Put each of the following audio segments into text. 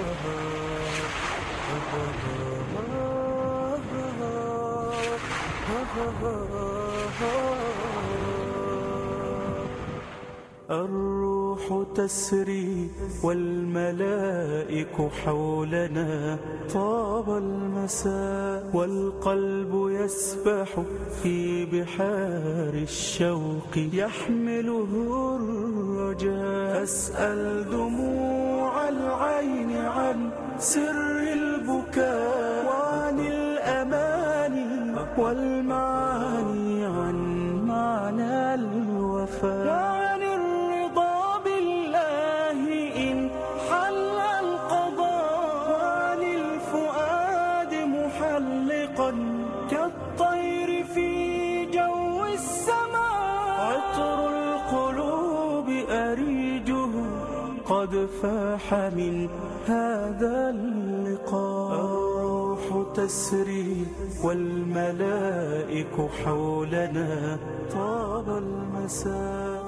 الروح تسري والملائك حولنا طاب المساء والقلب يسبح في بحار الشوق يحمله الرجاء أسأل دموع العين عن سر البكاء وعن الأماني والمعاني عن معنى الوفاء وعن الرضا بالله إن حل القضاء وعن الفؤاد محلقا كالطير في جو السماء عطر القلوب أريجه قد فاح من هذا اللقاء الروح تسري والملائك حولنا طاب المساء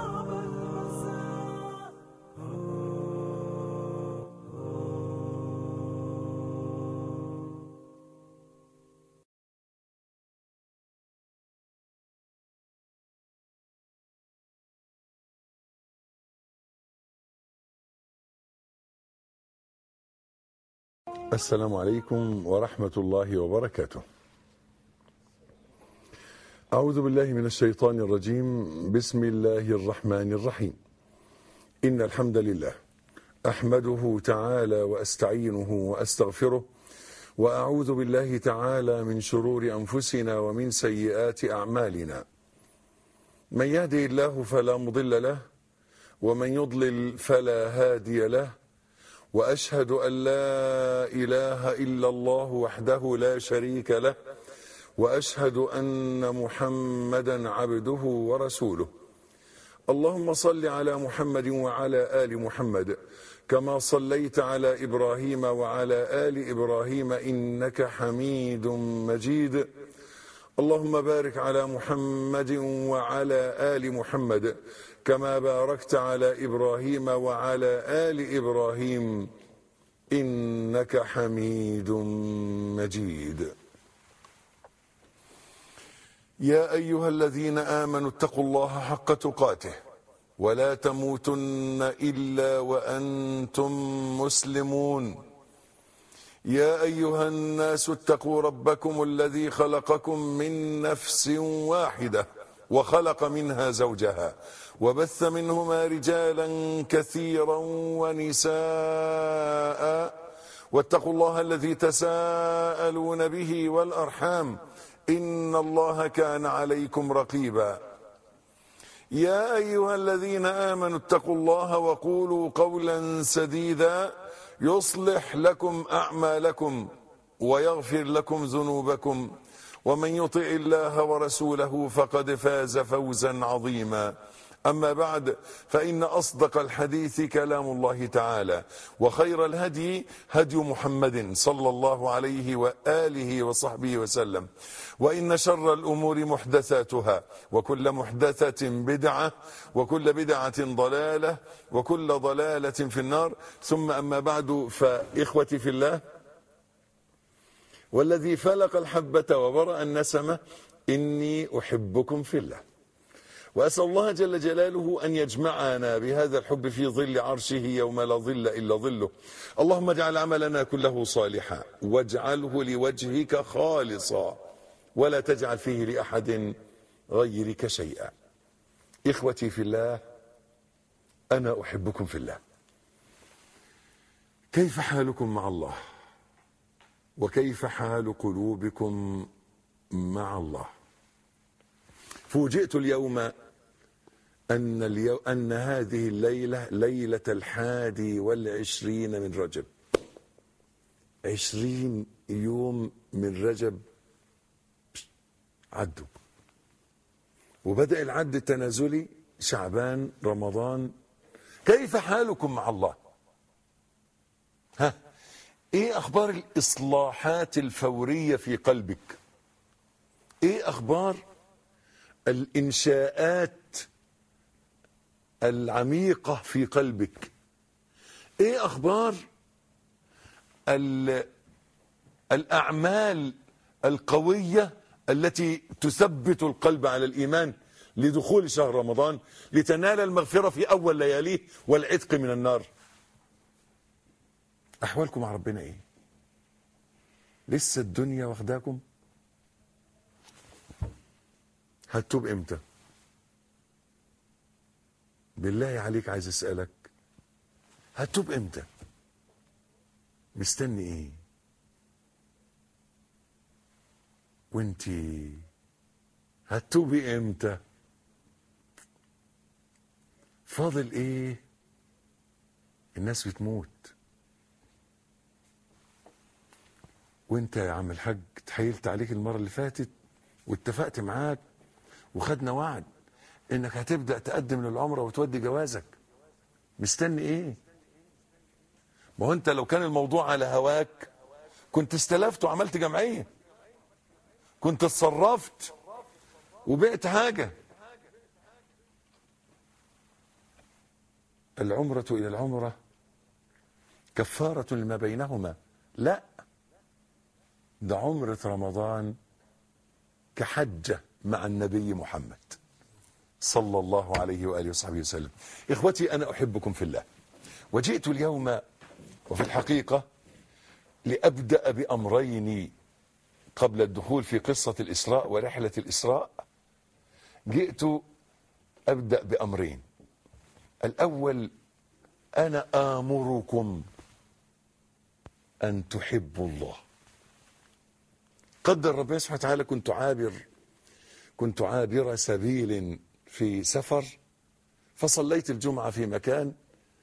السلام عليكم ورحمة الله وبركاته. أعوذ بالله من الشيطان الرجيم، بسم الله الرحمن الرحيم. إن الحمد لله أحمده تعالى وأستعينه وأستغفره وأعوذ بالله تعالى من شرور أنفسنا ومن سيئات أعمالنا. من يهده الله فلا مضل له ومن يضلل فلا هادي له. واشهد ان لا اله الا الله وحده لا شريك له واشهد ان محمدا عبده ورسوله اللهم صل على محمد وعلى ال محمد كما صليت على ابراهيم وعلى ال ابراهيم انك حميد مجيد اللهم بارك على محمد وعلى ال محمد كما باركت على ابراهيم وعلى ال ابراهيم انك حميد مجيد يا ايها الذين امنوا اتقوا الله حق تقاته ولا تموتن الا وانتم مسلمون يا ايها الناس اتقوا ربكم الذي خلقكم من نفس واحده وخلق منها زوجها وبث منهما رجالا كثيرا ونساء واتقوا الله الذي تساءلون به والارحام ان الله كان عليكم رقيبا يا ايها الذين امنوا اتقوا الله وقولوا قولا سديدا يصلح لكم اعمالكم ويغفر لكم ذنوبكم ومن يطع الله ورسوله فقد فاز فوزا عظيما اما بعد فان اصدق الحديث كلام الله تعالى وخير الهدي هدي محمد صلى الله عليه واله وصحبه وسلم وان شر الامور محدثاتها وكل محدثه بدعه وكل بدعه ضلاله وكل ضلاله في النار ثم اما بعد فاخوتي في الله والذي فلق الحبة وبرأ النسمة إني أحبكم في الله وأسأل الله جل جلاله أن يجمعنا بهذا الحب في ظل عرشه يوم لا ظل إلا ظله اللهم اجعل عملنا كله صالحا واجعله لوجهك خالصا ولا تجعل فيه لأحد غيرك شيئا إخوتي في الله أنا أحبكم في الله كيف حالكم مع الله وكيف حال قلوبكم مع الله فوجئت اليوم أن, اليو أن هذه الليلة ليلة الحادي والعشرين من رجب عشرين يوم من رجب عدوا وبدأ العد التنازلي شعبان رمضان كيف حالكم مع الله ها ايه اخبار الاصلاحات الفورية في قلبك ايه اخبار الانشاءات العميقة في قلبك ايه اخبار ال- الأعمال القوية التي تثبت القلب على الإيمان لدخول شهر رمضان لتنال المغفرة في أول لياليه والعتق من النار أحوالكم مع ربنا إيه لسه الدنيا واخداكم هتتوب امتى بالله عليك عايز اسالك هتتوب امتى مستني ايه وانتي هتتوبي امتى فاضل ايه الناس بتموت وانت يا عم الحاج اتحايلت عليك المره اللي فاتت واتفقت معاك وخدنا وعد انك هتبدا تقدم للعمره وتودي جوازك مستني ايه ما هو انت لو كان الموضوع على هواك كنت استلفت وعملت جمعيه كنت اتصرفت وبعت حاجه العمره الى العمره كفاره لما بينهما لا ده عمره رمضان كحجه مع النبي محمد صلى الله عليه واله وصحبه وسلم. اخوتي انا احبكم في الله. وجئت اليوم وفي الحقيقه لابدا بامرين قبل الدخول في قصه الاسراء ورحله الاسراء. جئت ابدا بامرين. الاول انا امركم ان تحبوا الله. قدر ربنا سبحانه وتعالى كنت عابر كنت عابر سبيل في سفر فصليت الجمعة في مكان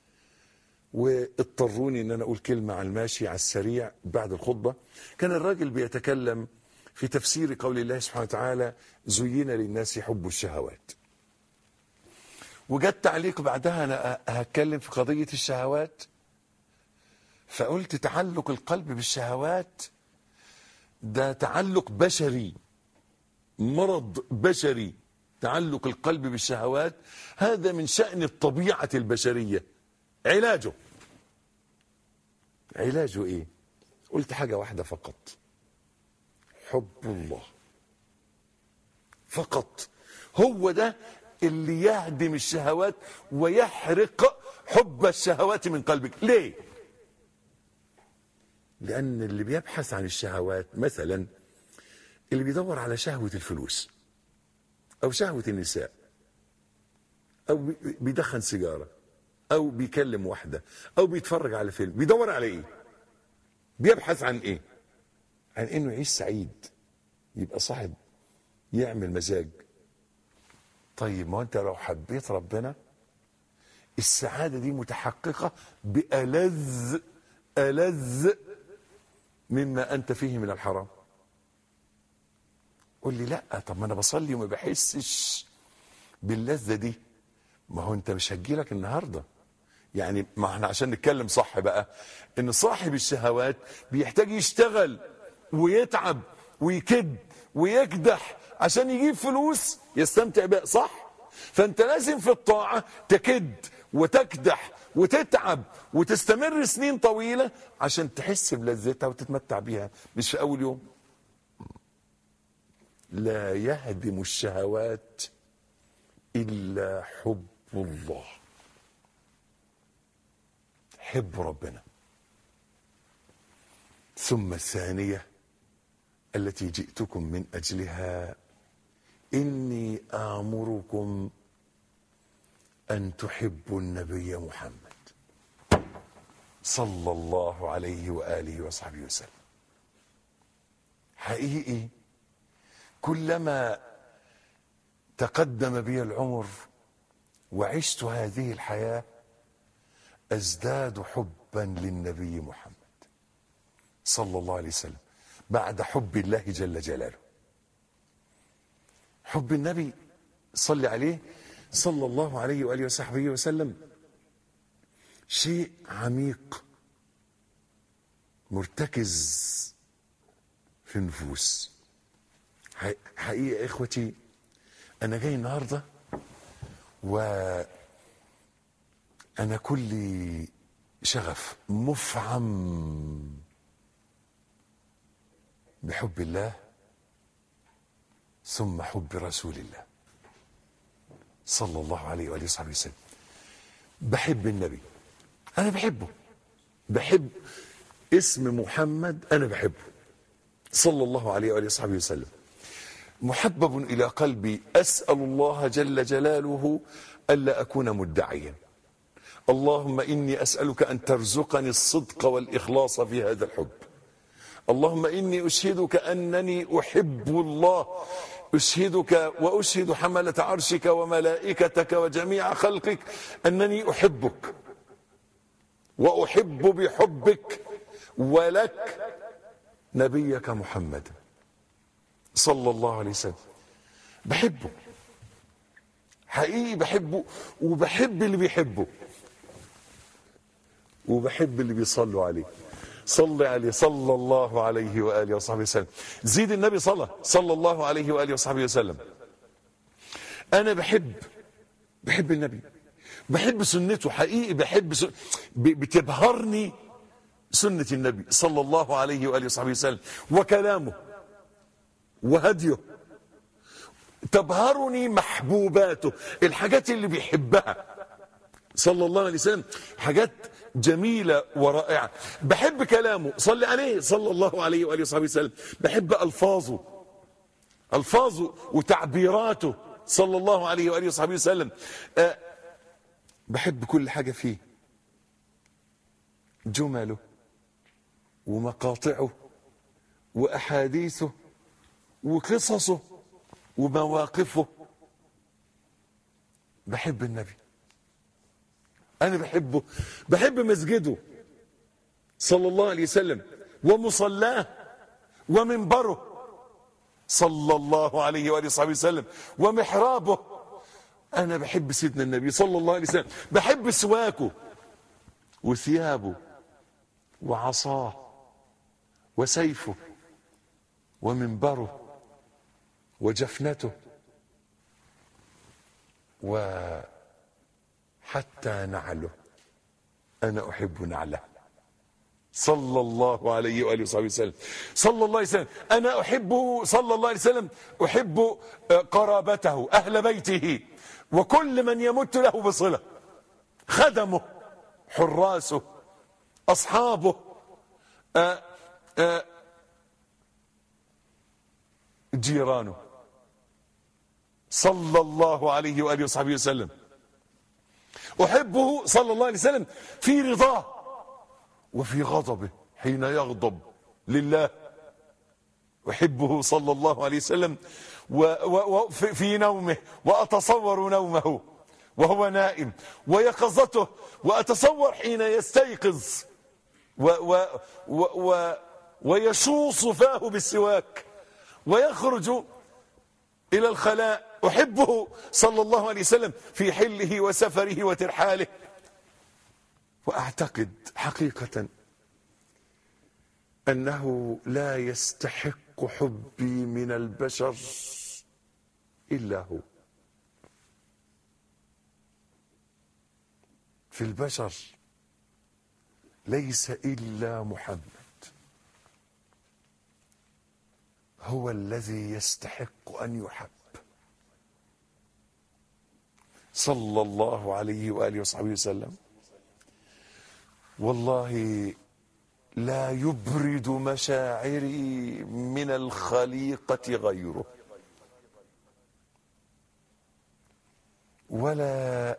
واضطروني ان انا اقول كلمة على الماشي على السريع بعد الخطبة كان الراجل بيتكلم في تفسير قول الله سبحانه وتعالى زين للناس حب الشهوات وجدت تعليق بعدها انا هتكلم في قضية الشهوات فقلت تعلق القلب بالشهوات ده تعلق بشري مرض بشري تعلق القلب بالشهوات هذا من شأن الطبيعة البشرية علاجه علاجه ايه قلت حاجة واحدة فقط حب الله فقط هو ده اللي يهدم الشهوات ويحرق حب الشهوات من قلبك ليه لأن اللي بيبحث عن الشهوات مثلا اللي بيدور على شهوة الفلوس أو شهوة النساء أو بي- بيدخن سيجارة أو بيكلم واحدة أو بيتفرج على فيلم بيدور على إيه بيبحث عن إيه عن إنه يعيش سعيد يبقى صاحب يعمل مزاج طيب ما هو أنت لو حبيت ربنا السعادة دي متحققة بألذ ألذ مما أنت فيه من الحرام قول لي لا طب ما انا بصلي وما بحسش باللذه دي ما هو انت مش هتجيلك النهارده يعني ما احنا عشان نتكلم صح بقى ان صاحب الشهوات بيحتاج يشتغل ويتعب ويكد ويكدح عشان يجيب فلوس يستمتع بها صح فانت لازم في الطاعه تكد وتكدح وتتعب وتستمر سنين طويله عشان تحس بلذتها وتتمتع بيها مش في اول يوم لا يهدم الشهوات الا حب الله حب ربنا ثم الثانيه التي جئتكم من اجلها اني امركم ان تحبوا النبي محمد صلى الله عليه واله وصحبه وسلم حقيقي كلما تقدم بي العمر وعشت هذه الحياه ازداد حبا للنبي محمد صلى الله عليه وسلم بعد حب الله جل جلاله حب النبي صلي عليه صلى الله عليه واله وصحبه وسلم شيء عميق مرتكز في النفوس حقيقة يا إخوتي أنا جاي النهاردة و أنا كل شغف مفعم بحب الله ثم حب رسول الله صلى الله عليه وآله وصحبه وسلم بحب النبي أنا بحبه بحب اسم محمد أنا بحبه صلى الله عليه وآله وصحبه وسلم محبب إلى قلبي أسأل الله جل جلاله ألا أكون مدعيا اللهم إني أسألك أن ترزقني الصدق والإخلاص في هذا الحب اللهم إني أشهدك أنني أحب الله أشهدك وأشهد حملة عرشك وملائكتك وجميع خلقك أنني أحبك وأحب بحبك ولك نبيك محمد صلى الله عليه وسلم بحبه حقيقي بحبه وبحب اللي بيحبه وبحب اللي بيصلوا عليه صلي عليه صلى الله عليه وآله وصحبه وسلم زيد النبي صلى صلى الله عليه وآله وصحبه وسلم أنا بحب بحب النبي بحب سنته حقيقي بحب سن... ب- بتبهرني سنة النبي صلى الله عليه وآله وصحبه وسلم وكلامه وهديه تبهرني محبوباته الحاجات اللي بيحبها صلى الله عليه وسلم حاجات جميلة ورائعة بحب كلامه صلي عليه صلى الله عليه وآله وصحبه وسلم بحب ألفاظه ألفاظه وتعبيراته صلى الله عليه وآله وصحبه وسلم أه بحب كل حاجة فيه جمله ومقاطعه وأحاديثه وقصصه ومواقفه بحب النبي أنا بحبه بحب مسجده صلى الله عليه وسلم ومصلاه ومنبره صلى الله عليه وآله وصحبه وسلم ومحرابه أنا بحب سيدنا النبي صلى الله عليه وسلم بحب سواكه وثيابه وعصاه وسيفه ومنبره وجفنته وحتى نعله أنا أحب نعله صلى الله عليه وآله وصحبه وسلم صلى الله عليه وسلم أنا أحبه صلى الله عليه وسلم أحب قرابته أهل بيته وكل من يمت له بصلة خدمه حراسه أصحابه آآ آآ جيرانه صلى الله عليه وآله وصحبه وسلم أحبه صلى الله عليه وسلم في رضاه وفي غضبه حين يغضب لله أحبه صلى الله عليه وسلم وفي نومه وأتصور نومه وهو نائم ويقظته وأتصور حين يستيقظ و و و و ويشوص فاه بالسواك ويخرج إلى الخلاء أحبه صلى الله عليه وسلم في حله وسفره وترحاله وأعتقد حقيقة أنه لا يستحق حبي من البشر إلا هو في البشر ليس إلا محمد هو الذي يستحق أن يحب صلى الله عليه وآله وصحبه وسلم والله لا يبرد مشاعري من الخليقة غيره ولا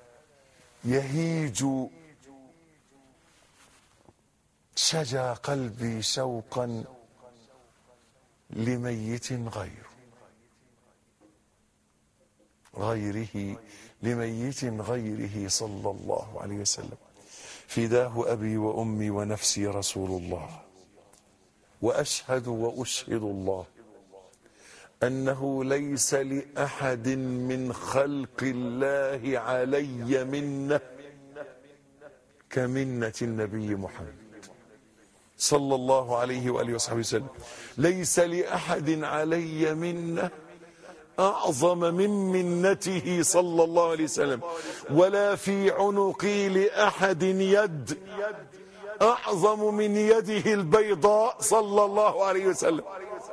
يهيج شجى قلبي شوقا لميت غيره غيره لميت غيره صلى الله عليه وسلم فداه أبي وأمي ونفسي رسول الله وأشهد وأشهد الله أنه ليس لأحد من خلق الله علي منة كمنة النبي محمد صلى الله عليه وآله وصحبه وسلم ليس لأحد علي منة أعظم من منته صلى الله عليه وسلم ولا في عنقي لأحد يد أعظم من يده البيضاء صلى الله عليه وسلم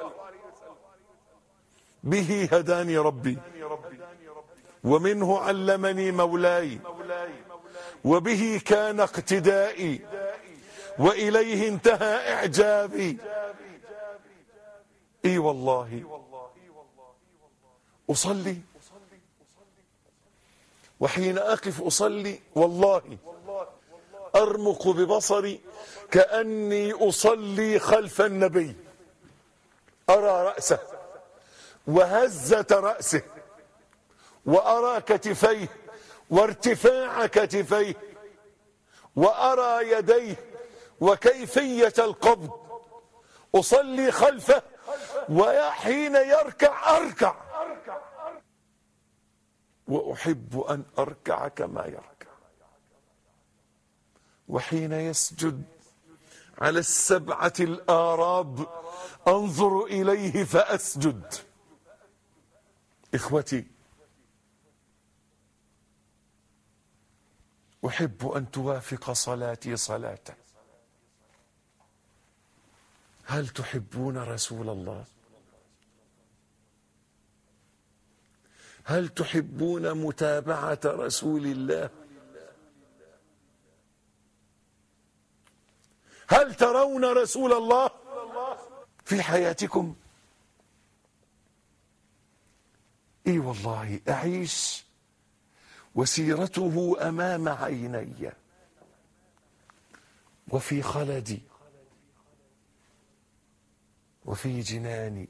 به هداني ربي ومنه علمني مولاي وبه كان اقتدائي وإليه انتهى إعجابي اي والله أصلي وحين أقف أصلي والله أرمق ببصري كأني أصلي خلف النبي أرى رأسه وهزة رأسه وأرى كتفيه وارتفاع كتفيه وأرى يديه وكيفية القبض أصلي خلفه وحين يركع أركع وأحب أن أركع كما يركع وحين يسجد على السبعة الآراب أنظر إليه فأسجد إخوتي أحب أن توافق صلاتي صلاته هل تحبون رسول الله هل تحبون متابعة رسول الله هل ترون رسول الله في حياتكم اي والله اعيش وسيرته امام عيني وفي خلدي وفي جناني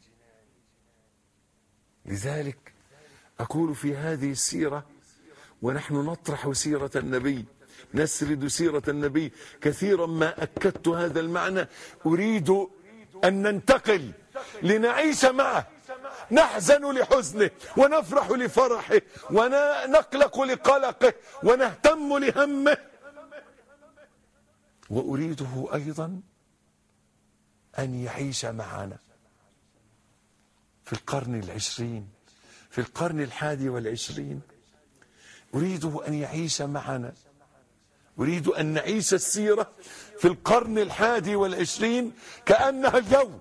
لذلك أقول في هذه السيرة ونحن نطرح سيرة النبي نسرد سيرة النبي كثيرا ما أكدت هذا المعنى أريد أن ننتقل لنعيش معه نحزن لحزنه ونفرح لفرحه ونقلق لقلقه ونهتم لهمه وأريده أيضا أن يعيش معنا في القرن العشرين في القرن الحادي والعشرين أريده أن يعيش معنا أريد أن نعيش السيرة في القرن الحادي والعشرين كأنها اليوم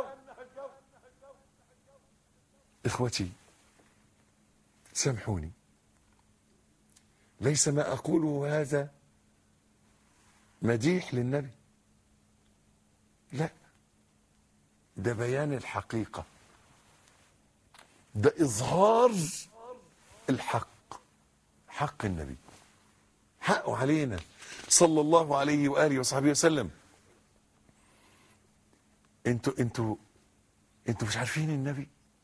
إخوتي سامحوني ليس ما أقوله هذا مديح للنبي لا ده بيان الحقيقة ده إظهار الحق حق النبي حقه علينا صلى الله عليه وآله وصحبه وسلم انتوا انتوا انتوا مش عارفين النبي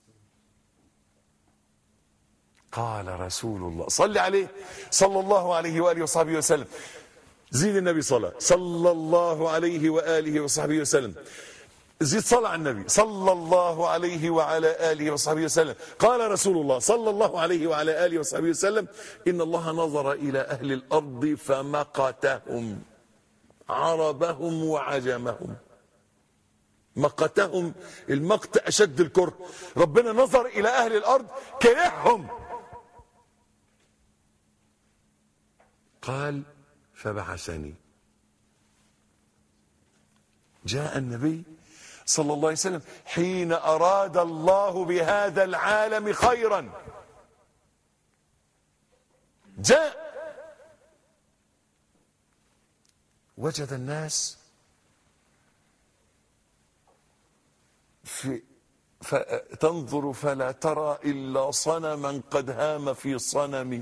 قال رسول الله صل عليه صلى الله عليه وآله وصحبه وسلم زيد النبي صلاة صلى الله عليه وآله وصحبه وسلم زيد صلاة على النبي صلى الله عليه وعلى آله وصحبه وسلم قال رسول الله صلى الله عليه وعلى آله وصحبه وسلم إن الله نظر إلى أهل الأرض فمقتهم عربهم وعجمهم مقتهم المقت أشد الكره ربنا نظر إلى أهل الأرض كرههم قال فبعثني جاء النبي صلى الله عليه وسلم حين أراد الله بهذا العالم خيرا جاء وجد الناس في فتنظر فلا ترى إلا صنما قد هام في صنم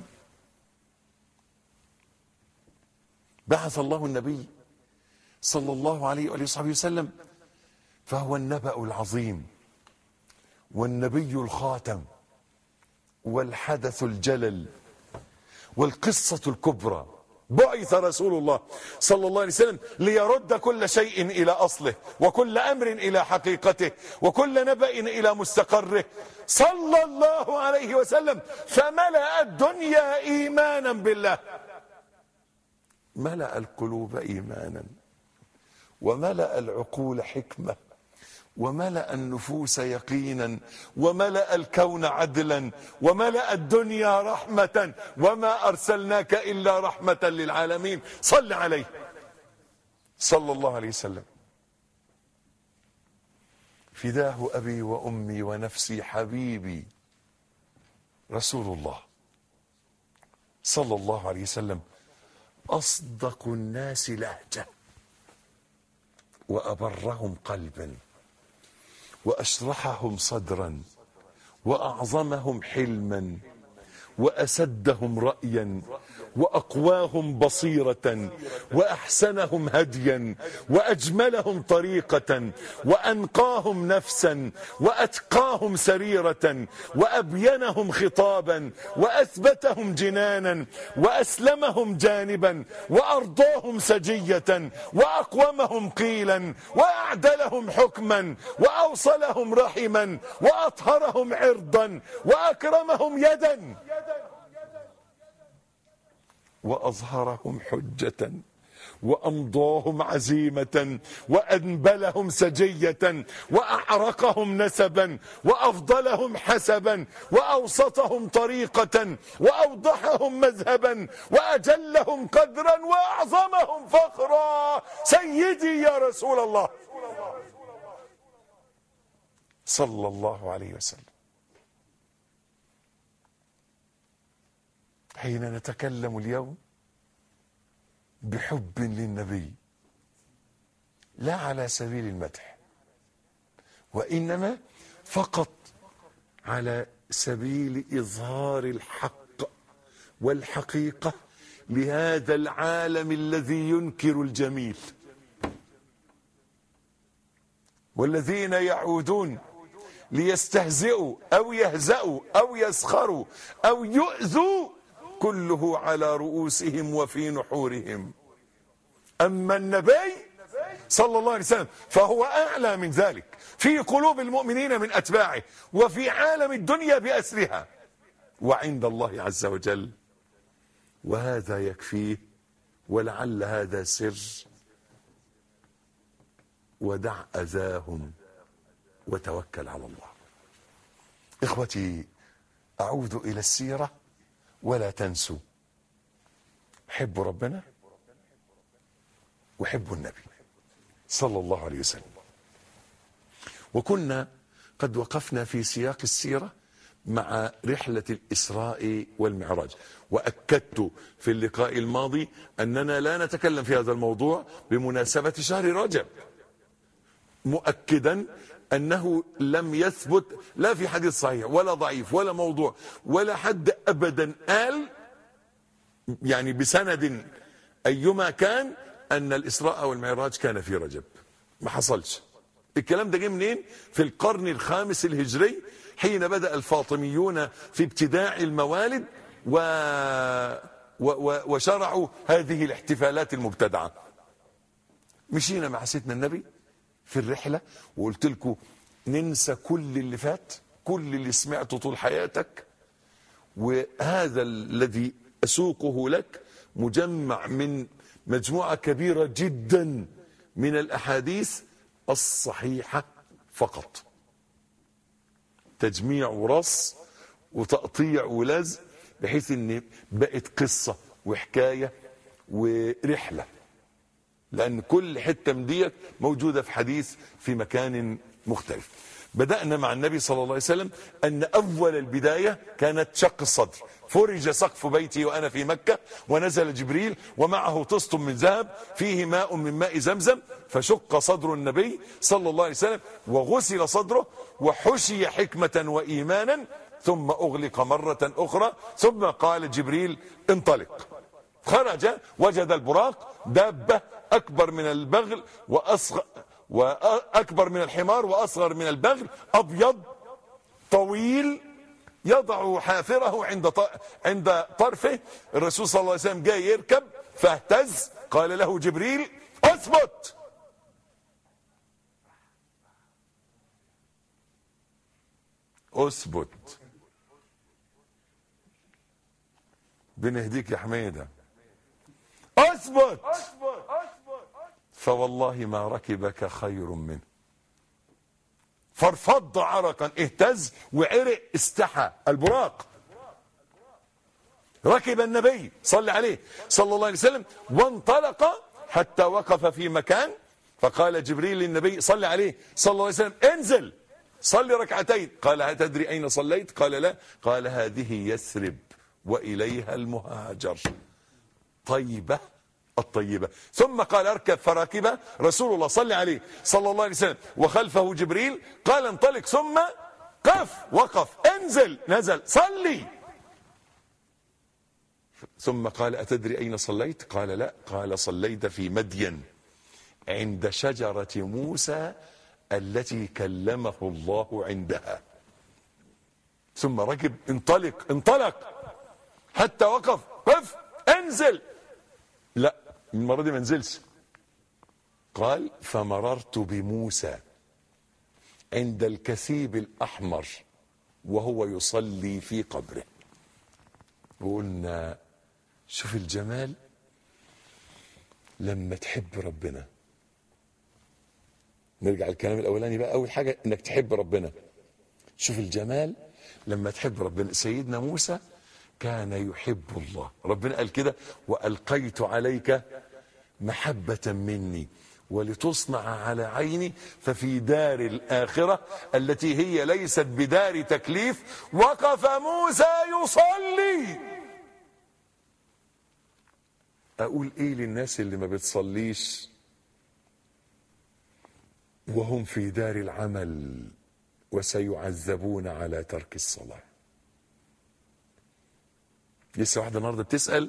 بعث الله النبي صلى الله عليه وآله وصحبه وسلم فهو النبأ العظيم والنبي الخاتم والحدث الجلل والقصة الكبرى بعث رسول الله صلى الله عليه وسلم ليرد كل شيء إلى أصله وكل أمر إلى حقيقته وكل نبأ إلى مستقره صلى الله عليه وسلم فملأ الدنيا إيمانا بالله ملأ القلوب إيمانا وملأ العقول حكمة وملأ النفوس يقينا وملأ الكون عدلا وملأ الدنيا رحمة وما أرسلناك إلا رحمة للعالمين صل عليه صلى الله عليه وسلم فداه أبي وأمي ونفسي حبيبي رسول الله صلى الله عليه وسلم أصدق الناس لهجة وأبرهم قلبا وأشرحهم صدرا وأعظمهم حلما وأسدهم رأيا وأقواهم بصيرة وأحسنهم هديا وأجملهم طريقة وأنقاهم نفسا وأتقاهم سريرة وأبينهم خطابا وأثبتهم جنانا وأسلمهم جانبا وأرضاهم سجية وأقومهم قيلا وأعدلهم حكما وأوصلهم رحما وأطهرهم عرضا وأكرمهم يدا وأظهرهم حجة وأمضاهم عزيمة وأنبلهم سجية وأعرقهم نسبا وأفضلهم حسبا وأوسطهم طريقة وأوضحهم مذهبا وأجلهم قدرا وأعظمهم فخرا سيدي يا رسول الله صلى الله عليه وسلم حين نتكلم اليوم بحب للنبي لا على سبيل المدح وإنما فقط على سبيل إظهار الحق والحقيقة لهذا العالم الذي ينكر الجميل والذين يعودون ليستهزئوا أو يهزأوا أو يسخروا أو يؤذوا كله على رؤوسهم وفي نحورهم أما النبي صلى الله عليه وسلم فهو أعلى من ذلك في قلوب المؤمنين من أتباعه وفي عالم الدنيا بأسرها وعند الله عز وجل وهذا يكفيه ولعل هذا سر ودع أذاهم وتوكل على الله إخوتي أعود إلى السيرة ولا تنسوا حبوا ربنا وحبوا النبي صلى الله عليه وسلم وكنا قد وقفنا في سياق السيرة مع رحلة الإسراء والمعراج وأكدت في اللقاء الماضي أننا لا نتكلم في هذا الموضوع بمناسبة شهر رجب مؤكدا أنه لم يثبت لا في حديث صحيح ولا ضعيف ولا موضوع ولا حد أبدا قال يعني بسند أيما كان أن الإسراء والمعراج كان في رجب ما حصلش الكلام ده جه منين في القرن الخامس الهجري حين بدأ الفاطميون في ابتداع الموالد و... و... و... وشرعوا هذه الاحتفالات المبتدعة مشينا مع سيدنا النبي في الرحلة وقلت لكم ننسى كل اللي فات كل اللي سمعته طول حياتك وهذا الذي أسوقه لك مجمع من مجموعة كبيرة جدا من الأحاديث الصحيحة فقط تجميع ورص وتقطيع ولزق بحيث ان بقت قصة وحكاية ورحلة لأن كل حتة من ديت موجودة في حديث في مكان مختلف بدأنا مع النبي صلى الله عليه وسلم أن أول البداية كانت شق الصدر فرج سقف بيتي وأنا في مكة ونزل جبريل ومعه طست من ذهب فيه ماء من ماء زمزم فشق صدر النبي صلى الله عليه وسلم وغسل صدره وحشي حكمة وإيمانا ثم أغلق مرة أخرى ثم قال جبريل انطلق خرج وجد البراق دابة أكبر من البغل وأصغر وأكبر من الحمار وأصغر من البغل أبيض طويل يضع حافره عند عند طرفه الرسول صلى الله عليه وسلم جاي يركب فاهتز قال له جبريل اثبت اثبت بنهديك يا حميده اثبت فوالله ما ركبك خير منه فارفض عرقا اهتز وعرق استحى البراق ركب النبي صلى عليه صلى الله عليه وسلم وانطلق حتى وقف في مكان فقال جبريل للنبي صلى عليه صلى الله عليه وسلم انزل صل ركعتين قال هل تدري أين صليت قال لا قال هذه يثرب وإليها المهاجر طيبة الطيبة ثم قال اركب فركب رسول الله صلى عليه صلى الله عليه وسلم وخلفه جبريل قال انطلق ثم قف وقف انزل نزل صلي ثم قال أتدري أين صليت قال لا قال صليت في مدين عند شجرة موسى التي كلمه الله عندها ثم ركب انطلق انطلق حتى وقف قف انزل لا المرة دي ما نزلش قال فمررت بموسى عند الكثيب الأحمر وهو يصلي في قبره وقلنا شوف الجمال لما تحب ربنا نرجع الكلام الاولاني بقى اول حاجه انك تحب ربنا شوف الجمال لما تحب ربنا سيدنا موسى كان يحب الله ربنا قال كده والقيت عليك محبه مني ولتصنع على عيني ففي دار الاخره التي هي ليست بدار تكليف وقف موسى يصلي اقول ايه للناس اللي ما بتصليش وهم في دار العمل وسيعذبون على ترك الصلاة لسه واحدة النهاردة بتسأل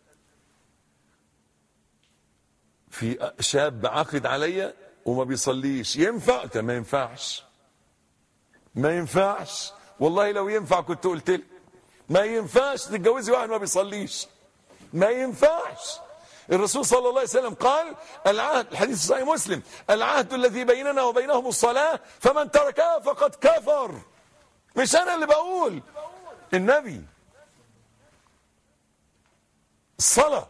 في شاب عاقد عليا وما بيصليش ينفع قلت ما ينفعش ما ينفعش والله لو ينفع كنت قلت لي ما ينفعش تتجوزي واحد ما بيصليش ما ينفعش الرسول صلى الله عليه وسلم قال العهد الحديث صحيح مسلم العهد الذي بيننا وبينهم الصلاة فمن تركها فقد كفر مش أنا اللي بقول النبي الصلاة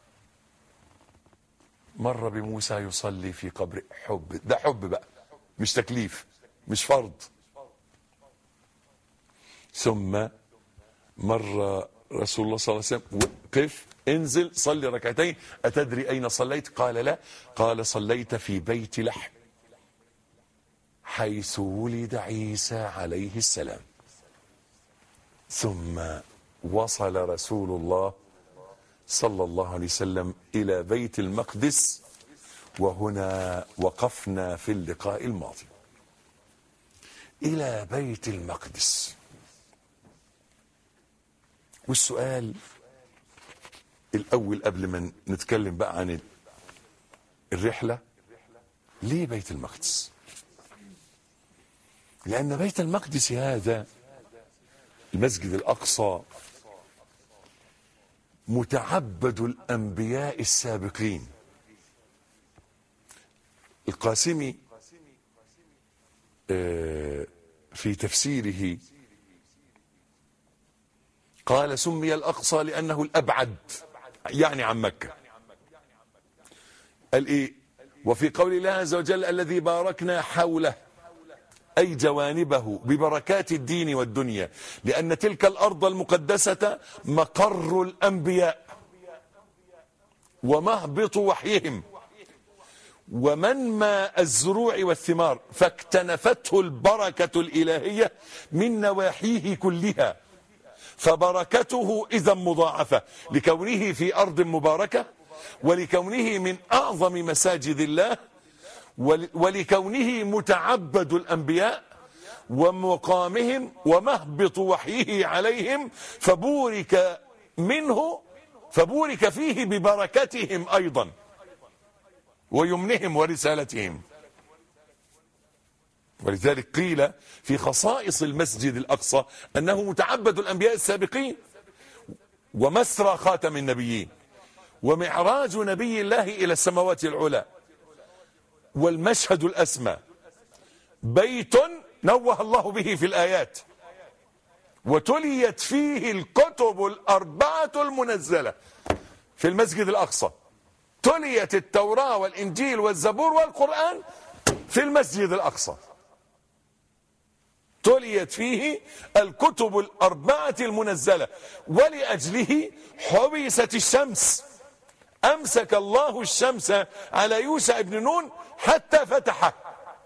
مر بموسى يصلي في قبر حب ده حب بقى مش تكليف مش فرض ثم مر رسول الله صلى الله عليه وسلم وقف انزل صلي ركعتين أتدري أين صليت قال لا قال صليت في بيت لحم حيث ولد عيسى عليه السلام ثم وصل رسول الله صلى الله عليه وسلم إلى بيت المقدس وهنا وقفنا في اللقاء الماضي إلى بيت المقدس والسؤال الأول قبل ما نتكلم بقى عن الرحلة ليه بيت المقدس لأن بيت المقدس هذا المسجد الأقصى متعبد الأنبياء السابقين القاسمي في تفسيره قال سمي الأقصى لأنه الأبعد يعني عن مكة قال إيه وفي قول الله عز وجل الذي باركنا حوله أي جوانبه ببركات الدين والدنيا لأن تلك الأرض المقدسة مقر الأنبياء ومهبط وحيهم ومنمى الزروع والثمار فاكتنفته البركة الإلهية من نواحيه كلها فبركته إذا مضاعفة لكونه في أرض مباركة ولكونه من أعظم مساجد الله ولكونه متعبد الأنبياء ومقامهم ومهبط وحيه عليهم فبورك منه فبورك فيه ببركتهم أيضا ويمنهم ورسالتهم ولذلك قيل في خصائص المسجد الأقصى أنه متعبد الأنبياء السابقين ومسرى خاتم النبيين ومعراج نبي الله إلى السماوات العلى والمشهد الأسمى بيت نوه الله به في الآيات وتليت فيه الكتب الأربعة المنزلة في المسجد الأقصى تليت التوراة والإنجيل والزبور والقرآن في المسجد الأقصى تليت فيه الكتب الأربعة المنزلة ولأجله حبست الشمس أمسك الله الشمس على يوشع بن نون حتى فتحه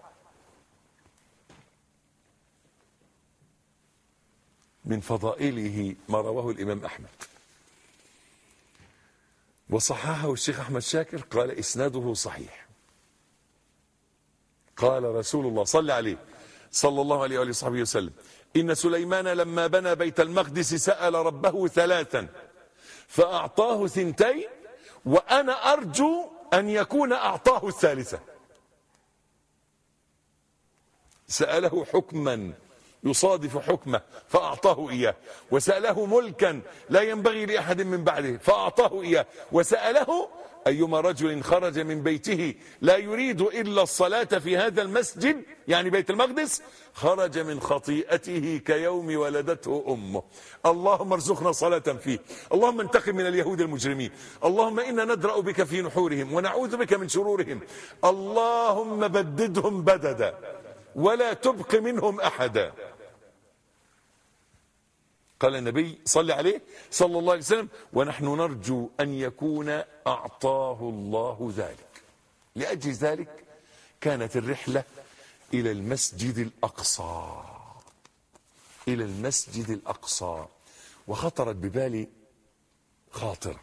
من فضائله ما رواه الإمام أحمد وصححه الشيخ أحمد شاكر قال إسناده صحيح قال رسول الله صلى عليه صلى الله عليه وآله وصحبه وسلم إن سليمان لما بنى بيت المقدس سأل ربه ثلاثا فأعطاه ثنتين وأنا أرجو أن يكون أعطاه الثالثة سأله حكما يصادف حكمه فأعطاه إياه وسأله ملكا لا ينبغي لأحد من بعده فأعطاه إياه وسأله أيما رجل خرج من بيته لا يريد إلا الصلاة في هذا المسجد يعني بيت المقدس خرج من خطيئته كيوم ولدته أمه اللهم ارزقنا صلاة فيه اللهم انتقم من اليهود المجرمين اللهم إنا ندرأ بك في نحورهم ونعوذ بك من شرورهم اللهم بددهم بددا ولا تبق منهم أحدا قال النبي صلى عليه صلى الله عليه وسلم ونحن نرجو أن يكون أعطاه الله ذلك لأجل ذلك كانت الرحلة إلى المسجد الأقصى إلى المسجد الأقصى وخطرت ببالي خاطرة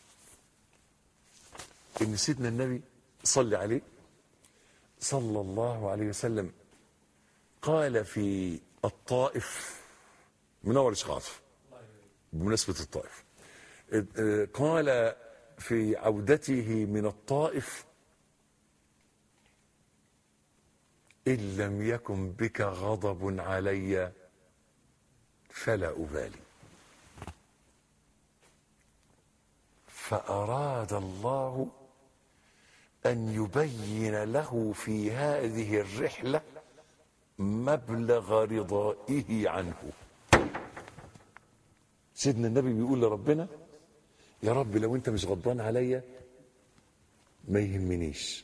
إن سيدنا النبي صلى عليه صلى الله عليه وسلم قال في الطائف منور شخاص بمناسبة الطائف قال في عودته من الطائف إن لم يكن بك غضب علي فلا أبالي فأراد الله أن يبين له في هذه الرحلة مبلغ رضائه عنه سيدنا النبي بيقول لربنا يا رب لو انت مش غضبان عليا ما يهمنيش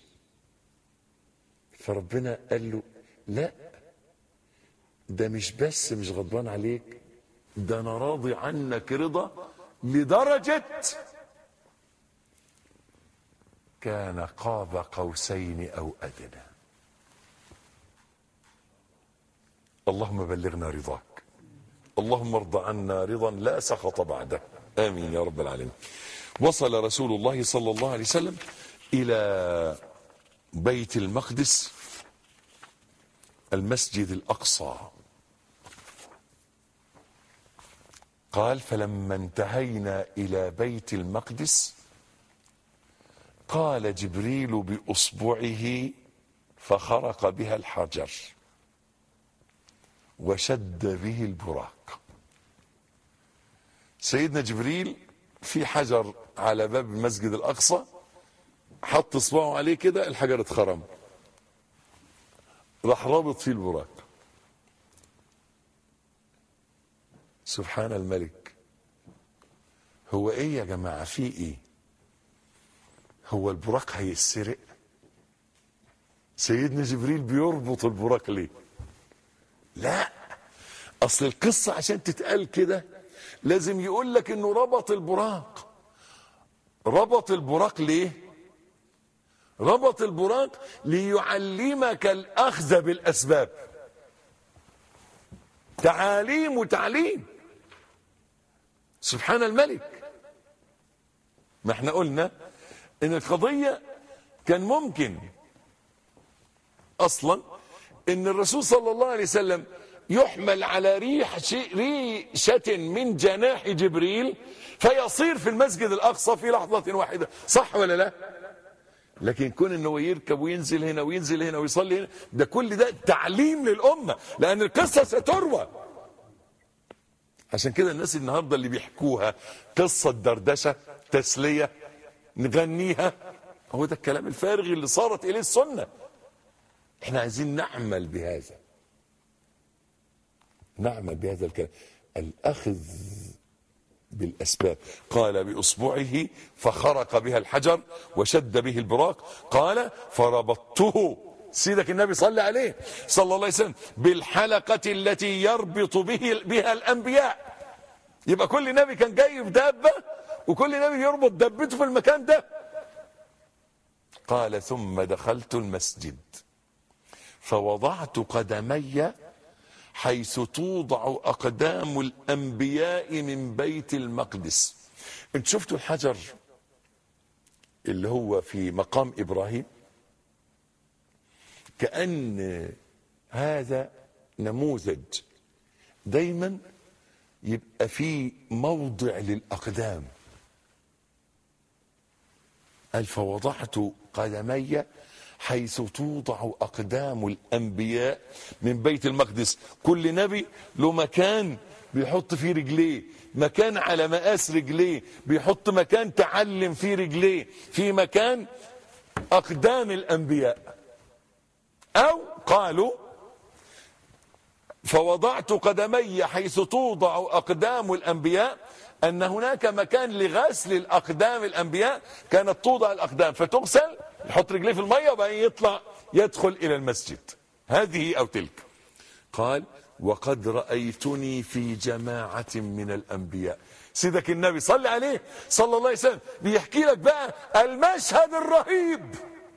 فربنا قال له لا ده مش بس مش غضبان عليك ده انا راضي عنك رضا لدرجة كان قاب قوسين او ادنى اللهم بلغنا رضاك اللهم ارض عنا رضا لا سخط بعده امين يا رب العالمين وصل رسول الله صلى الله عليه وسلم الى بيت المقدس المسجد الاقصى قال فلما انتهينا الى بيت المقدس قال جبريل باصبعه فخرق بها الحجر وشد به البراق سيدنا جبريل في حجر على باب المسجد الاقصى حط اصبعه عليه كده الحجر اتخرم راح رابط فيه البراق سبحان الملك هو ايه يا جماعه في ايه هو البراق هيسرق سيدنا جبريل بيربط البراق ليه لا اصل القصة عشان تتقال كده لازم يقول لك انه ربط البراق ربط البراق ليه ربط البراق ليعلمك الاخذ بالاسباب تعاليم وتعليم سبحان الملك ما احنا قلنا ان القضية كان ممكن اصلا ان الرسول صلى الله عليه وسلم يحمل على ريح ريشة من جناح جبريل فيصير في المسجد الاقصى في لحظة واحدة صح ولا لا لكن كون انه يركب وينزل هنا وينزل هنا ويصلي هنا ده كل ده تعليم للامة لان القصة ستروى عشان كده الناس النهاردة اللي بيحكوها قصة دردشة تسلية نغنيها هو ده الكلام الفارغ اللي صارت اليه السنه احنا عايزين نعمل بهذا نعمل بهذا الكلام الاخذ بالاسباب قال باصبعه فخرق بها الحجر وشد به البراق قال فربطته سيدك النبي صلى عليه صلى الله عليه وسلم بالحلقة التي يربط به بها الأنبياء يبقى كل نبي كان جاي في دابة وكل نبي يربط دبته في المكان ده قال ثم دخلت المسجد فوضعت قدمي حيث توضع أقدام الأنبياء من بيت المقدس انت شفتوا الحجر اللي هو في مقام إبراهيم كأن هذا نموذج دايما يبقى في موضع للأقدام قال فوضعت قدمي حيث توضع أقدام الأنبياء من بيت المقدس كل نبي له مكان بيحط فيه رجليه مكان على مقاس رجليه بيحط مكان تعلم فيه رجليه في مكان أقدام الأنبياء أو قالوا فوضعت قدمي حيث توضع أقدام الأنبياء أن هناك مكان لغسل الأقدام الأنبياء كانت توضع الأقدام فتغسل يحط رجليه في المية وبعدين يطلع يدخل إلى المسجد هذه أو تلك قال وقد رأيتني في جماعة من الأنبياء سيدك النبي صلى عليه صلى الله عليه وسلم بيحكي لك بقى المشهد الرهيب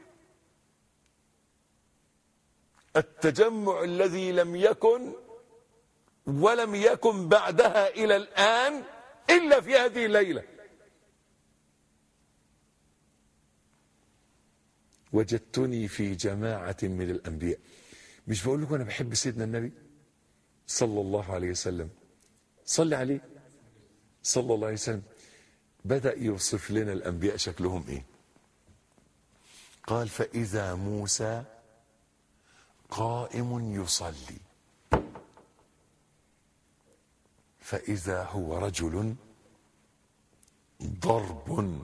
التجمع الذي لم يكن ولم يكن بعدها إلى الآن إلا في هذه الليلة وجدتني في جماعة من الأنبياء مش بقول لكم أنا بحب سيدنا النبي صلى الله عليه وسلم صلي عليه صلى الله عليه وسلم بدأ يوصف لنا الأنبياء شكلهم إيه قال فإذا موسى قائم يصلي فإذا هو رجل ضرب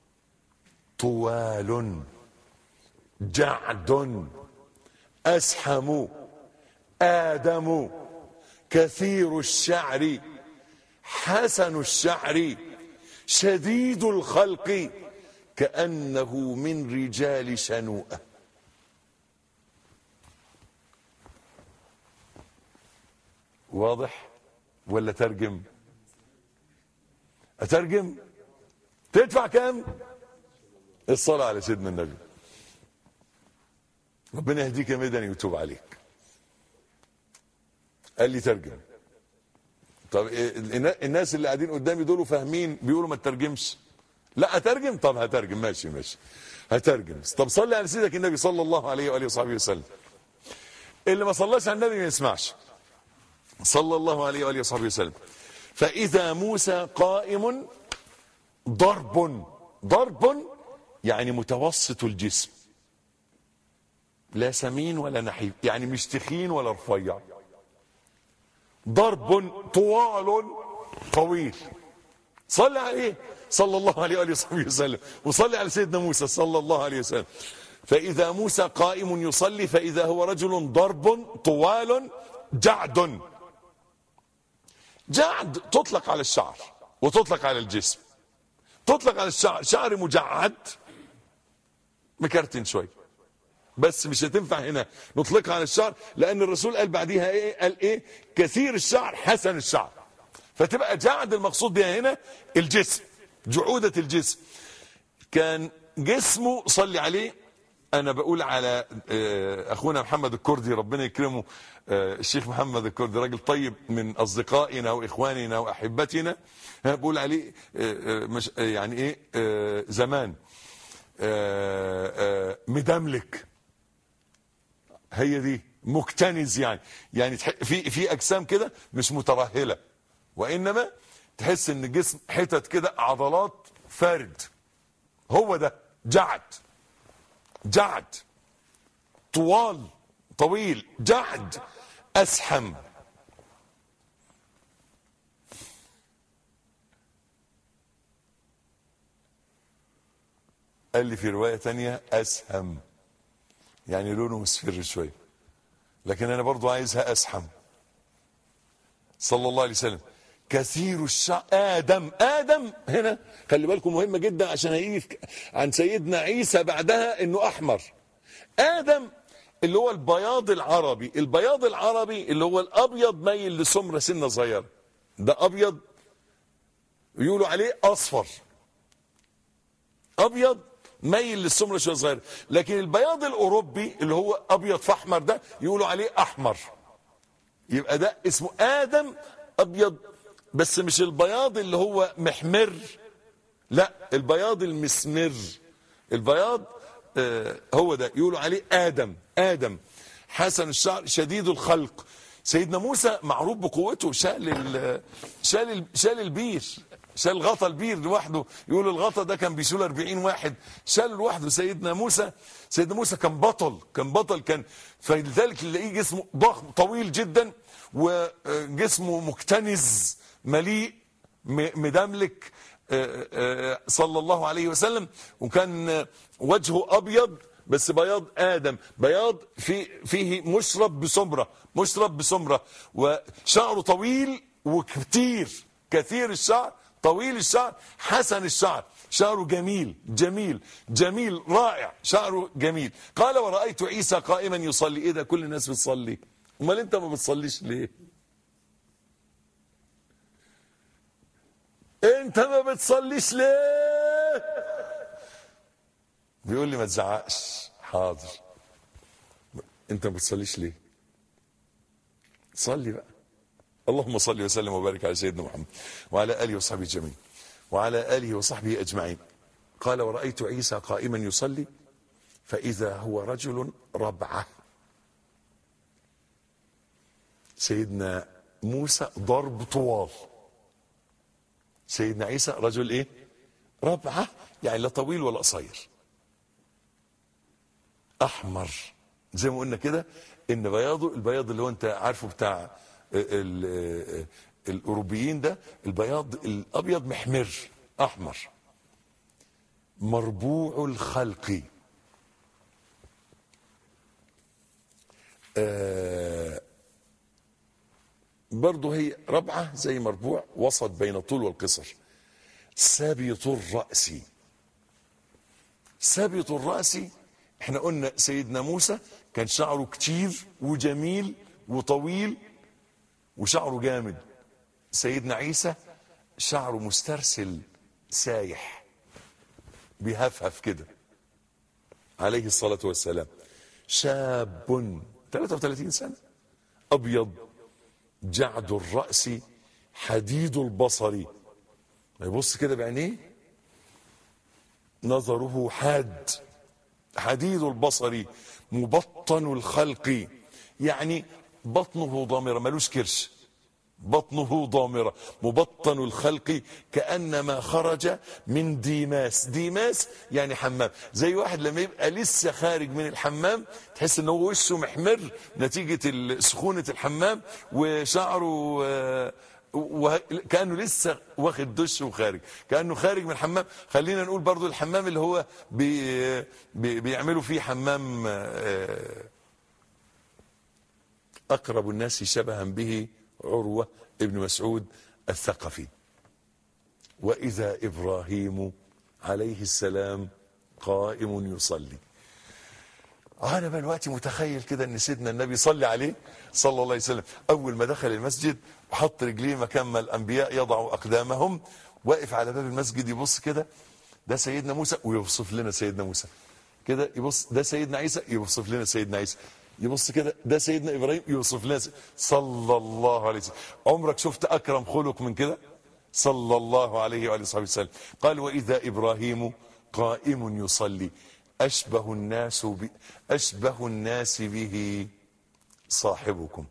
طوال جعد أسحم آدم كثير الشعر حسن الشعر شديد الخلق كأنه من رجال شنوءة واضح ولا ترجم اترجم تدفع كام الصلاة على سيدنا النبي ربنا يهديك يا مدني ويتوب عليك قال لي ترجم طب إيه النا- الناس اللي قاعدين قدامي دول فاهمين بيقولوا ما تترجمش لا اترجم طب هترجم ماشي ماشي هترجم طب صلي على سيدك النبي صلى الله عليه واله وصحبه وسلم اللي ما صلاش على النبي ما يسمعش صلى الله عليه واله وصحبه وسلم فاذا موسى قائم ضرب ضرب يعني متوسط الجسم لا سمين ولا نحيف يعني مش تخين ولا رفيع ضرب طوال طويل صلى عليه صلى الله عليه وآله وصحبه وسلم وصلي على سيدنا موسى صلى الله عليه وسلم فإذا موسى قائم يصلي فإذا هو رجل ضرب طوال جعد جعد تطلق على الشعر وتطلق على الجسم تطلق على الشعر شعر مجعد مكرتن شوي بس مش هتنفع هنا نطلقها على الشعر لان الرسول قال بعديها ايه قال ايه كثير الشعر حسن الشعر فتبقى جعد المقصود بها هنا الجسم جعودة الجسم كان جسمه صلي عليه انا بقول على آه، اخونا محمد الكردي ربنا يكرمه آه، الشيخ محمد الكردي راجل طيب من اصدقائنا واخواننا واحبتنا أنا بقول عليه آه، آه، مش آه، يعني ايه آه، زمان آه، آه، مدملك هي دي مكتنز يعني يعني تح- في في اجسام كده مش مترهله وانما تحس ان الجسم حتت كده عضلات فرد هو ده جعد جعد طوال طويل جعد اسحم قال لي في روايه تانية اسهم يعني لونه مصفر شويه لكن انا برضو عايزها اسحم صلى الله عليه وسلم كثير الشعر ادم ادم هنا خلي بالكم مهمه جدا عشان هيجي في- عن سيدنا عيسى بعدها انه احمر ادم اللي هو البياض العربي البياض العربي اللي هو الابيض ميل لسمره سنه صغيره ده ابيض يقولوا عليه اصفر ابيض ميل للسمره شويه صغير لكن البياض الاوروبي اللي هو ابيض في احمر ده يقولوا عليه احمر يبقى ده اسمه ادم ابيض بس مش البياض اللي هو محمر لا البياض المسمر البياض آه هو ده يقولوا عليه ادم ادم حسن الشعر شديد الخلق سيدنا موسى معروف بقوته شال ال شال ال شال البير شال غطا البير لوحده يقول الغطا ده كان بيشيل 40 واحد شال لوحده سيدنا موسى سيدنا موسى كان بطل كان بطل كان فلذلك تلاقيه جسمه ضخم طويل جدا وجسمه مكتنز مليء مدملك صلى الله عليه وسلم وكان وجهه ابيض بس بياض ادم بياض في فيه مشرب بسمره مشرب بسمره وشعره طويل وكتير كثير الشعر طويل الشعر حسن الشعر شعره جميل جميل جميل رائع شعره جميل قال ورأيت عيسى قائما يصلي ايه ده كل الناس بتصلي امال انت ما بتصليش ليه انت ما بتصليش ليه بيقول لي ما تزعقش حاضر انت ما بتصليش ليه صلي بقى اللهم صل وسلم وبارك على سيدنا محمد وعلى اله وصحبه جميعا وعلى اله وصحبه اجمعين قال ورأيت عيسى قائما يصلي فإذا هو رجل ربعة سيدنا موسى ضرب طوال سيدنا عيسى رجل ايه ربعة يعني لا طويل ولا قصير احمر زي ما قلنا كده ان بياضه البياض اللي هو انت عارفه بتاع ال ال الاوروبيين ده البياض الابيض محمر احمر مربوع الخلق آه برضه هي ربعة زي مربوع وسط بين الطول والقصر سابط الرأس سابط الرأس احنا قلنا سيدنا موسى كان شعره كتير وجميل وطويل وشعره جامد سيدنا عيسى شعره مسترسل سايح بيهفهف كده عليه الصلاة والسلام شاب 33 سنة أبيض جعد الرأس حديد البصر يبص كده بعينيه نظره حاد حديد البصر مبطن الخلق يعني بطنه ضامرة ملوش كرش بطنه ضامرة مبطن الخلق كأنما خرج من ديماس ديماس يعني حمام زي واحد لما يبقى لسه خارج من الحمام تحس ان هو وشه محمر نتيجة سخونة الحمام وشعره كأنه لسه واخد دش وخارج كأنه خارج من الحمام خلينا نقول برضو الحمام اللي هو بي بي بيعملوا فيه حمام أقرب الناس شبها به عروة ابن مسعود الثقفي وإذا إبراهيم عليه السلام قائم يصلي أنا بقى الوقت متخيل كده أن سيدنا النبي صلى عليه صلى الله عليه وسلم أول ما دخل المسجد وحط رجليه مكان ما الأنبياء يضعوا أقدامهم واقف على باب المسجد يبص كده ده سيدنا موسى ويوصف لنا سيدنا موسى كده يبص ده سيدنا عيسى يوصف لنا سيدنا عيسى يبص كده ده سيدنا ابراهيم يوصف لنا صلى الله عليه وسلم عمرك شفت اكرم خلق من كده صلى الله عليه وعلى اله وسلم قال واذا ابراهيم قائم يصلي اشبه الناس ب... اشبه الناس به صاحبكم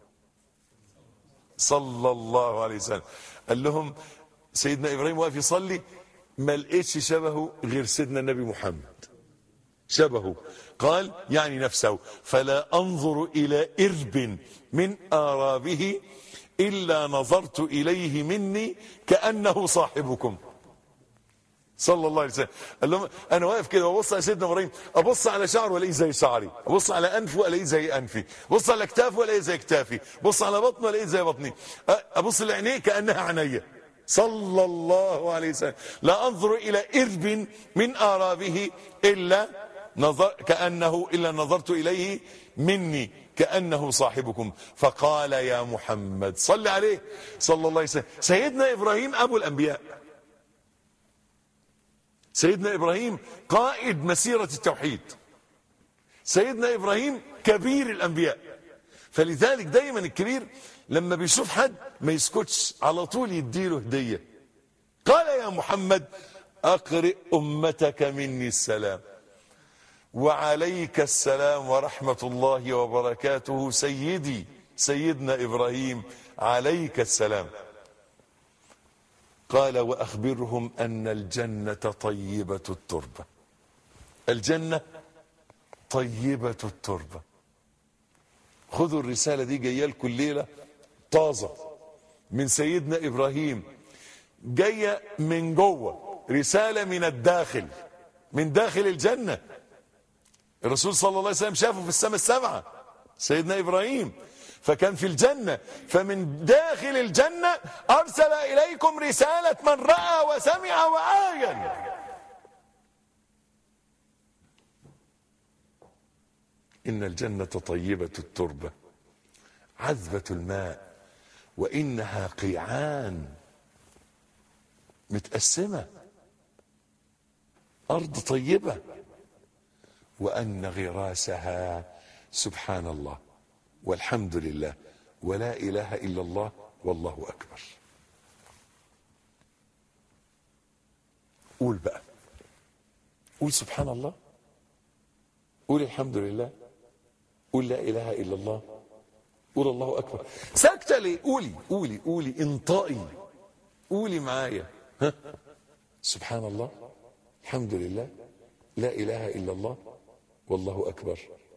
صلى الله عليه وسلم قال لهم سيدنا ابراهيم واقف يصلي ما لقيتش شبهه غير سيدنا النبي محمد شبهه قال يعني نفسه فلا انظر الى ارب من ارابه الا نظرت اليه مني كانه صاحبكم صلى الله عليه وسلم قال لهم انا واقف كده وابص على سيدنا ابراهيم ابص على شعره والاقيه زي شعري ابص على انفه والاقيه زي انفي ابص على كتافه والاقيه زي كتافي ابص على بطنه والاقيه زي بطني ابص لعينيه كانها عينيا صلى الله عليه وسلم لا انظر الى ارب من ارابه الا نظر كانه الا نظرت اليه مني كانه صاحبكم فقال يا محمد صل عليه صلى الله عليه وسلم سيدنا ابراهيم ابو الانبياء سيدنا إبراهيم قائد مسيرة التوحيد سيدنا إبراهيم كبير الأنبياء فلذلك دايما الكبير لما بيشوف حد ما يسكتش على طول يديله هدية قال يا محمد أقرئ أمتك مني السلام وعليك السلام ورحمة الله وبركاته سيدي سيدنا إبراهيم عليك السلام قال وأخبرهم أن الجنة طيبة التربة الجنة طيبة التربة خذوا الرسالة دي جاية لكم الليلة طازة من سيدنا إبراهيم جاية من جوه رسالة من الداخل من داخل الجنة الرسول صلى الله عليه وسلم شافه في السماء السبعة سيدنا إبراهيم فكان في الجنة فمن داخل الجنة أرسل إليكم رسالة من رأى وسمع وآين إن الجنة طيبة التربة عذبة الماء وإنها قيعان متقسمة أرض طيبة وأن غراسها سبحان الله والحمد لله ولا إله إلا الله والله أكبر قول بقى قول سبحان الله قول الحمد لله قول لا إله إلا الله قول الله أكبر ساكتة ليه قولي قولي قولي انطقي قولي معايا ها سبحان الله الحمد لله لا إله إلا الله والله أكبر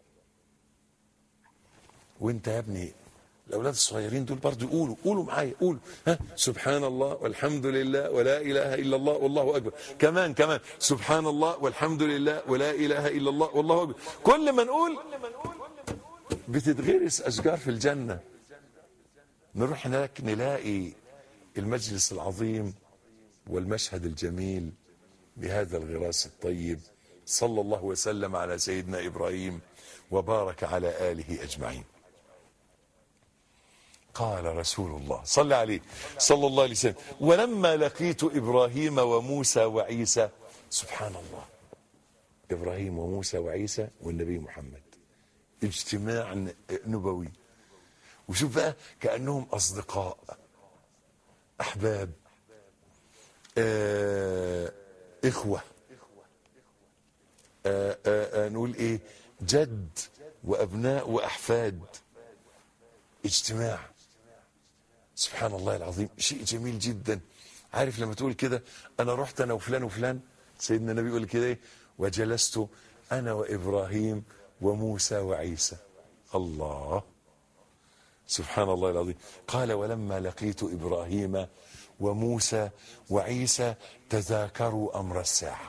وانت يا ابني الاولاد الصغيرين دول برضه يقولوا قولوا معايا قولوا ها سبحان الله والحمد لله ولا اله الا الله والله اكبر كمان كمان سبحان الله والحمد لله ولا اله الا الله والله اكبر كل ما نقول بتتغرس اشجار في الجنه نروح هناك نلاقي المجلس العظيم والمشهد الجميل بهذا الغراس الطيب صلى الله وسلم على سيدنا ابراهيم وبارك على اله اجمعين قال رسول الله صلى عليه صلى الله عليه وسلم ولما لقيت إبراهيم وموسى وعيسى سبحان الله إبراهيم وموسى وعيسى والنبي محمد اجتماع نبوي وشوف بقى كأنهم أصدقاء أحباب آه إخوة آه آه نقول إيه جد وأبناء وأحفاد اجتماع سبحان الله العظيم شيء جميل جدا عارف لما تقول كده انا رحت انا وفلان وفلان سيدنا النبي يقول كده ايه وجلست انا وابراهيم وموسى وعيسى الله سبحان الله العظيم قال ولما لقيت ابراهيم وموسى وعيسى تذاكروا امر الساعه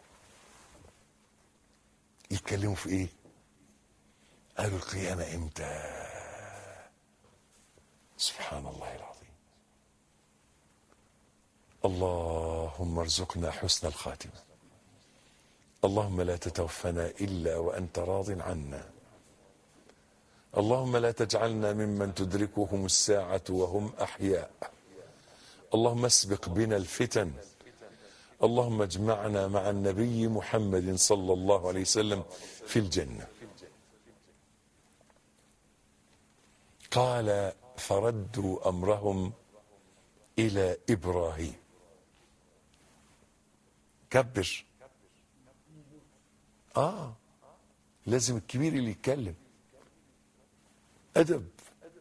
يتكلموا في ايه قالوا القيامه امتى سبحان الله العظيم اللهم ارزقنا حسن الخاتمة اللهم لا تتوفنا إلا وأنت راض عنا اللهم لا تجعلنا ممن تدركهم الساعة وهم أحياء اللهم اسبق بنا الفتن اللهم اجمعنا مع النبي محمد صلى الله عليه وسلم في الجنة قال فردوا امرهم الى ابراهيم كبر اه لازم الكبير اللي يتكلم ادب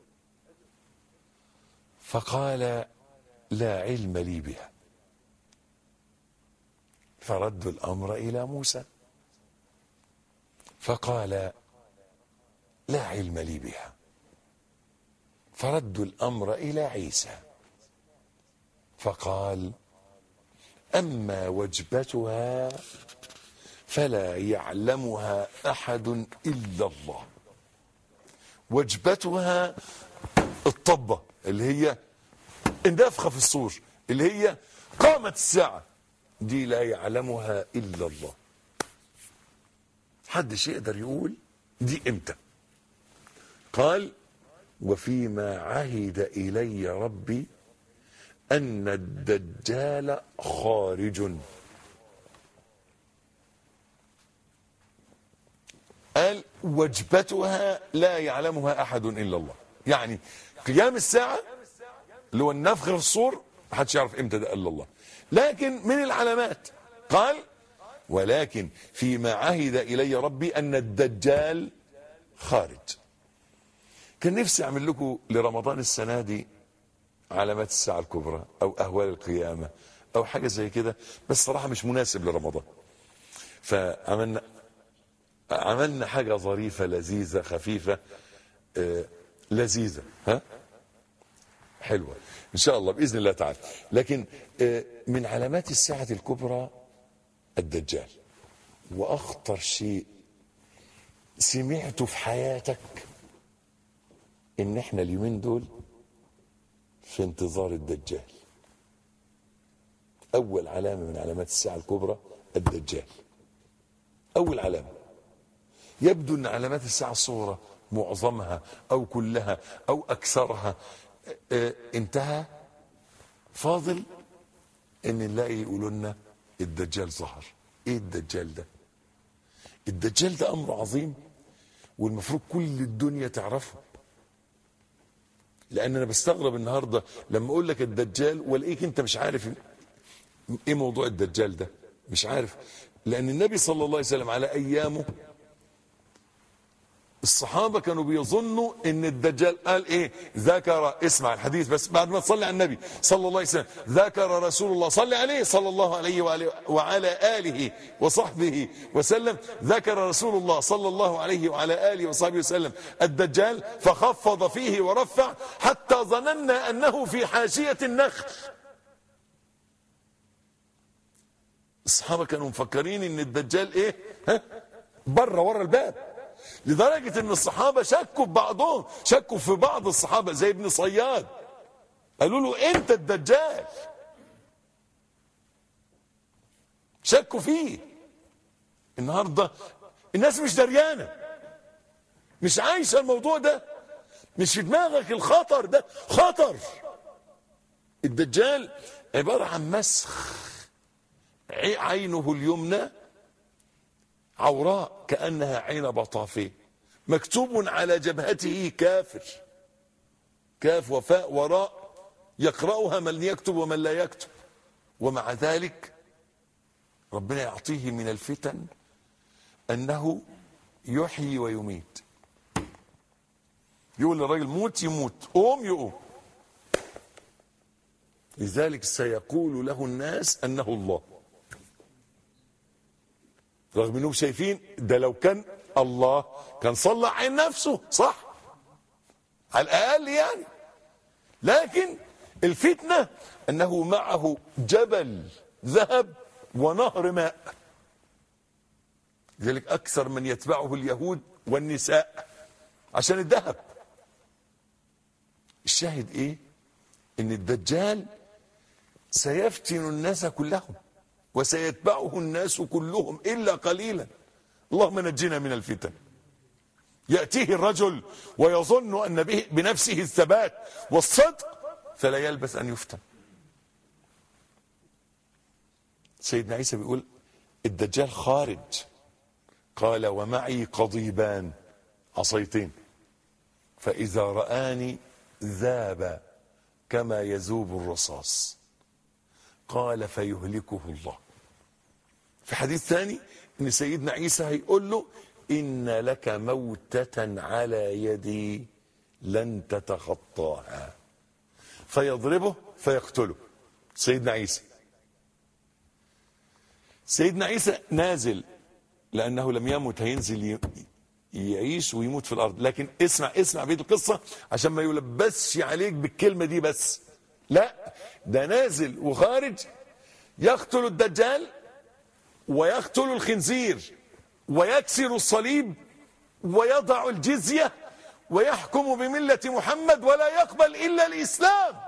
فقال لا علم لي بها فردوا الامر الى موسى فقال لا علم لي بها فردوا الامر الى عيسى فقال اما وجبتها فلا يعلمها احد الا الله وجبتها الطبه اللي هي النفخه في الصور اللي هي قامت الساعه دي لا يعلمها الا الله حدش يقدر يقول دي امتى قال وفيما عهد الي ربي ان الدجال خارج قال وجبتها لا يعلمها احد الا الله يعني قيام الساعه اللي هو النفخ في الصور محدش يعرف امتى ده الا الله لكن من العلامات قال ولكن فيما عهد الي ربي ان الدجال خارج كان نفسي اعمل لكم لرمضان السنه دي علامات الساعه الكبرى او اهوال القيامه او حاجه زي كده بس صراحه مش مناسب لرمضان فعملنا عملنا حاجه ظريفه لذيذه خفيفه آه لذيذه ها حلوه ان شاء الله باذن الله تعالى لكن آه من علامات الساعه الكبرى الدجال واخطر شيء سمعته في حياتك ان احنا اليومين دول في انتظار الدجال اول علامه من علامات الساعه الكبرى الدجال اول علامه يبدو ان علامات الساعه الصغرى معظمها او كلها او اكثرها اه انتهى فاضل ان نلاقي يقولوا لنا الدجال ظهر ايه الدجال ده الدجال ده امر عظيم والمفروض كل الدنيا تعرفه لان انا بستغرب النهارده لما اقول لك الدجال والاقيك انت مش عارف ايه موضوع الدجال ده مش عارف لان النبي صلى الله عليه وسلم على ايامه الصحابة كانوا بيظنوا ان الدجال قال ايه ذكر اسمع الحديث بس بعد ما تصلي على النبي صلى الله عليه وسلم ذكر رسول الله صلى عليه صلى الله عليه وعلى, وعلى آله وصحبه وسلم ذكر رسول الله صلى الله عليه وعلى آله وصحبه وسلم الدجال فخفض فيه ورفع حتى ظننا انه في حاشية النخل الصحابة كانوا مفكرين ان الدجال ايه ها بره ورا الباب لدرجة ان الصحابة شكوا ببعضهم شكوا في بعض الصحابة زي ابن صياد قالوا له انت الدجال شكوا فيه النهاردة الناس مش دريانة مش عايشة الموضوع ده مش في دماغك الخطر ده خطر الدجال عبارة عن مسخ عينه اليمنى عوراء كأنها عين بطافيه مكتوب على جبهته كافر كاف وفاء وراء يقرأها من يكتب ومن لا يكتب ومع ذلك ربنا يعطيه من الفتن أنه يحيي ويميت يقول للراجل موت يموت قوم يقوم لذلك سيقول له الناس أنه الله رغم انهم شايفين ده لو كان الله كان صلى عين نفسه صح على الاقل يعني لكن الفتنه انه معه جبل ذهب ونهر ماء لذلك اكثر من يتبعه اليهود والنساء عشان الذهب الشاهد ايه ان الدجال سيفتن الناس كلهم وسيتبعه الناس كلهم إلا قليلا اللهم نجنا من الفتن يأتيه الرجل ويظن أن به بنفسه الثبات والصدق فلا يلبث أن يفتن سيدنا عيسى بيقول الدجال خارج قال ومعي قضيبان عصيتين فإذا رآني ذاب كما يذوب الرصاص قال فيهلكه الله في حديث ثاني ان سيدنا عيسى هيقول له ان لك موتة على يدي لن تتخطاها فيضربه فيقتله سيدنا عيسى سيدنا عيسى نازل لانه لم يمت هينزل يعيش ويموت في الارض لكن اسمع اسمع بيت القصه عشان ما يلبسش عليك بالكلمه دي بس لا ده نازل وخارج يقتل الدجال ويقتل الخنزير ويكسر الصليب ويضع الجزية ويحكم بملة محمد ولا يقبل إلا الإسلام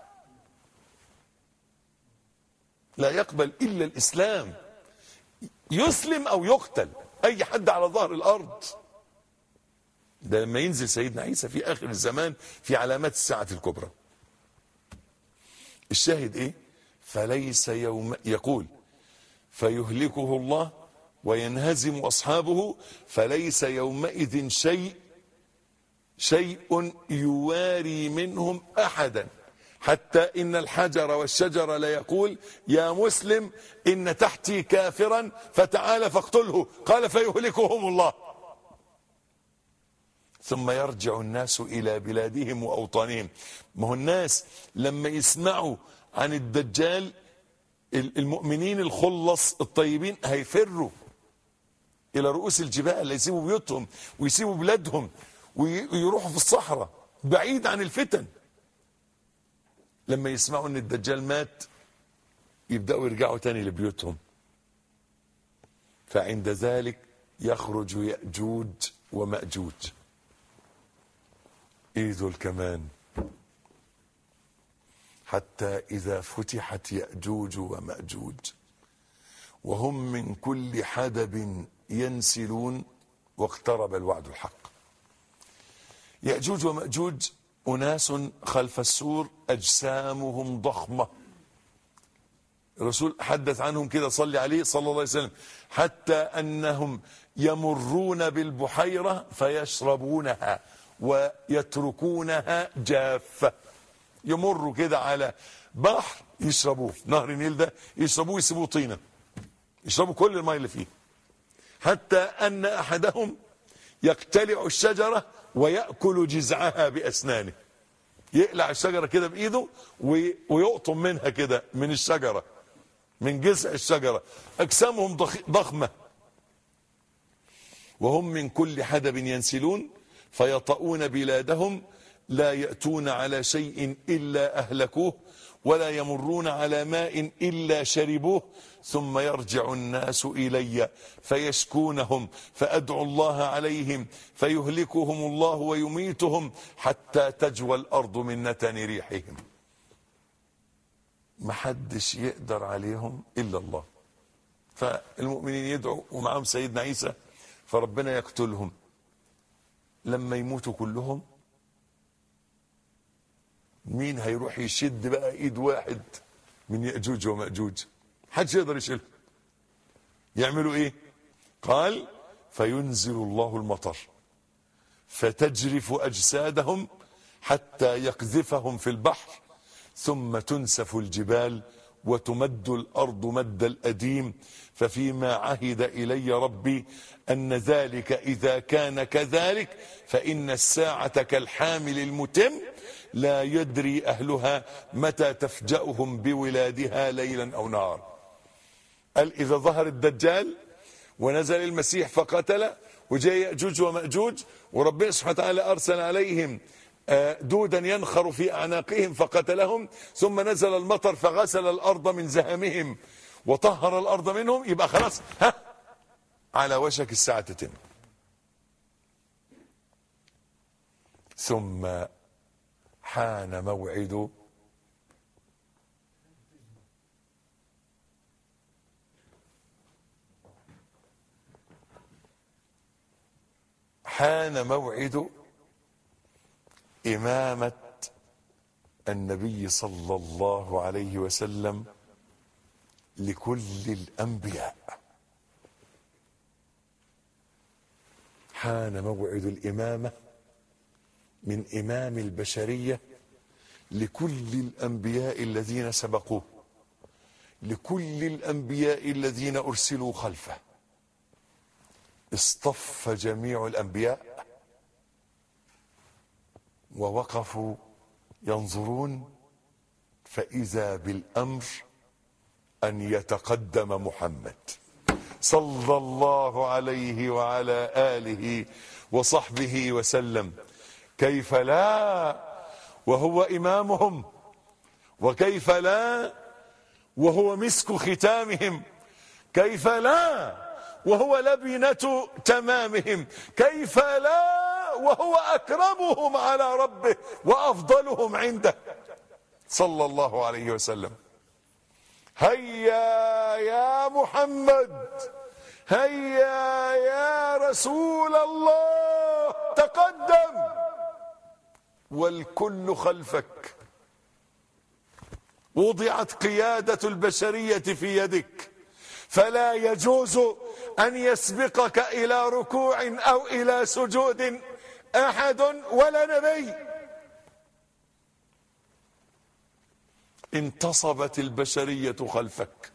لا يقبل إلا الإسلام يسلم أو يقتل أي حد على ظهر الأرض ده لما ينزل سيدنا عيسى في آخر الزمان في علامات الساعة الكبرى الشاهد ايه فليس يوم يقول فيهلكه الله وينهزم أصحابه فليس يومئذ شيء شيء يواري منهم أحدا حتى إن الحجر والشجر ليقول يا مسلم إن تحتي كافرا فتعال فاقتله قال فيهلكهم الله ثم يرجع الناس إلى بلادهم وأوطانهم ما هو الناس لما يسمعوا عن الدجال المؤمنين الخلص الطيبين هيفروا إلى رؤوس الجبال يسيبوا بيوتهم ويسيبوا بلادهم ويروحوا في الصحراء بعيد عن الفتن لما يسمعوا ان الدجال مات يبدأوا يرجعوا تاني لبيوتهم فعند ذلك يخرج يأجوج ومأجوج ايه دول كمان حتى إذا فتحت يأجوج ومأجوج وهم من كل حدب ينسلون واقترب الوعد الحق يأجوج ومأجوج أناس خلف السور أجسامهم ضخمة الرسول حدث عنهم كده صلي عليه صلى الله عليه وسلم حتى أنهم يمرون بالبحيرة فيشربونها ويتركونها جافة يمروا كده على بحر يشربوه نهر النيل ده يشربوه يسيبوه طينة يشربوا كل الماء اللي فيه حتى أن أحدهم يقتلع الشجرة ويأكل جذعها بأسنانه يقلع الشجرة كده بإيده ويقطم منها كده من الشجرة من جذع الشجرة أجسامهم ضخمة وهم من كل حدب ينسلون فيطؤون بلادهم لا يأتون على شيء إلا أهلكوه ولا يمرون على ماء إلا شربوه ثم يرجع الناس إلي فيشكونهم فأدعو الله عليهم فيهلكهم الله ويميتهم حتى تجوى الأرض من نتن ريحهم محدش يقدر عليهم إلا الله فالمؤمنين يدعوا ومعهم سيدنا عيسى فربنا يقتلهم لما يموتوا كلهم مين هيروح يشد بقى ايد واحد من يأجوج ومأجوج حدش يقدر يشيله يعملوا ايه قال فينزل الله المطر فتجرف اجسادهم حتى يقذفهم في البحر ثم تنسف الجبال وتمد الارض مد الاديم ففيما عهد الي ربي ان ذلك اذا كان كذلك فان الساعه كالحامل المتم لا يدري اهلها متى تفجاهم بولادها ليلا او نهارا قال اذا ظهر الدجال ونزل المسيح فقتل وجاء ياجوج وماجوج وربنا سبحانه وتعالى ارسل عليهم دودا ينخر في اعناقهم فقتلهم ثم نزل المطر فغسل الارض من زهمهم وطهر الارض منهم يبقى خلاص ها على وشك الساعه تتم ثم حان موعد حان موعد إمامة النبي صلى الله عليه وسلم لكل الأنبياء حان موعد الإمامة من إمام البشرية لكل الأنبياء الذين سبقوه لكل الأنبياء الذين أرسلوا خلفه اصطف جميع الأنبياء ووقفوا ينظرون فإذا بالأمر أن يتقدم محمد صلى الله عليه وعلى آله وصحبه وسلم كيف لا وهو إمامهم وكيف لا وهو مسك ختامهم كيف لا وهو لبنة تمامهم كيف لا وهو أكرمهم على ربه وأفضلهم عنده صلى الله عليه وسلم هيا يا محمد هيا يا رسول الله تقدم والكل خلفك وضعت قيادة البشرية في يدك فلا يجوز أن يسبقك إلى ركوع أو إلى سجود أحد ولا نبي انتصبت البشرية خلفك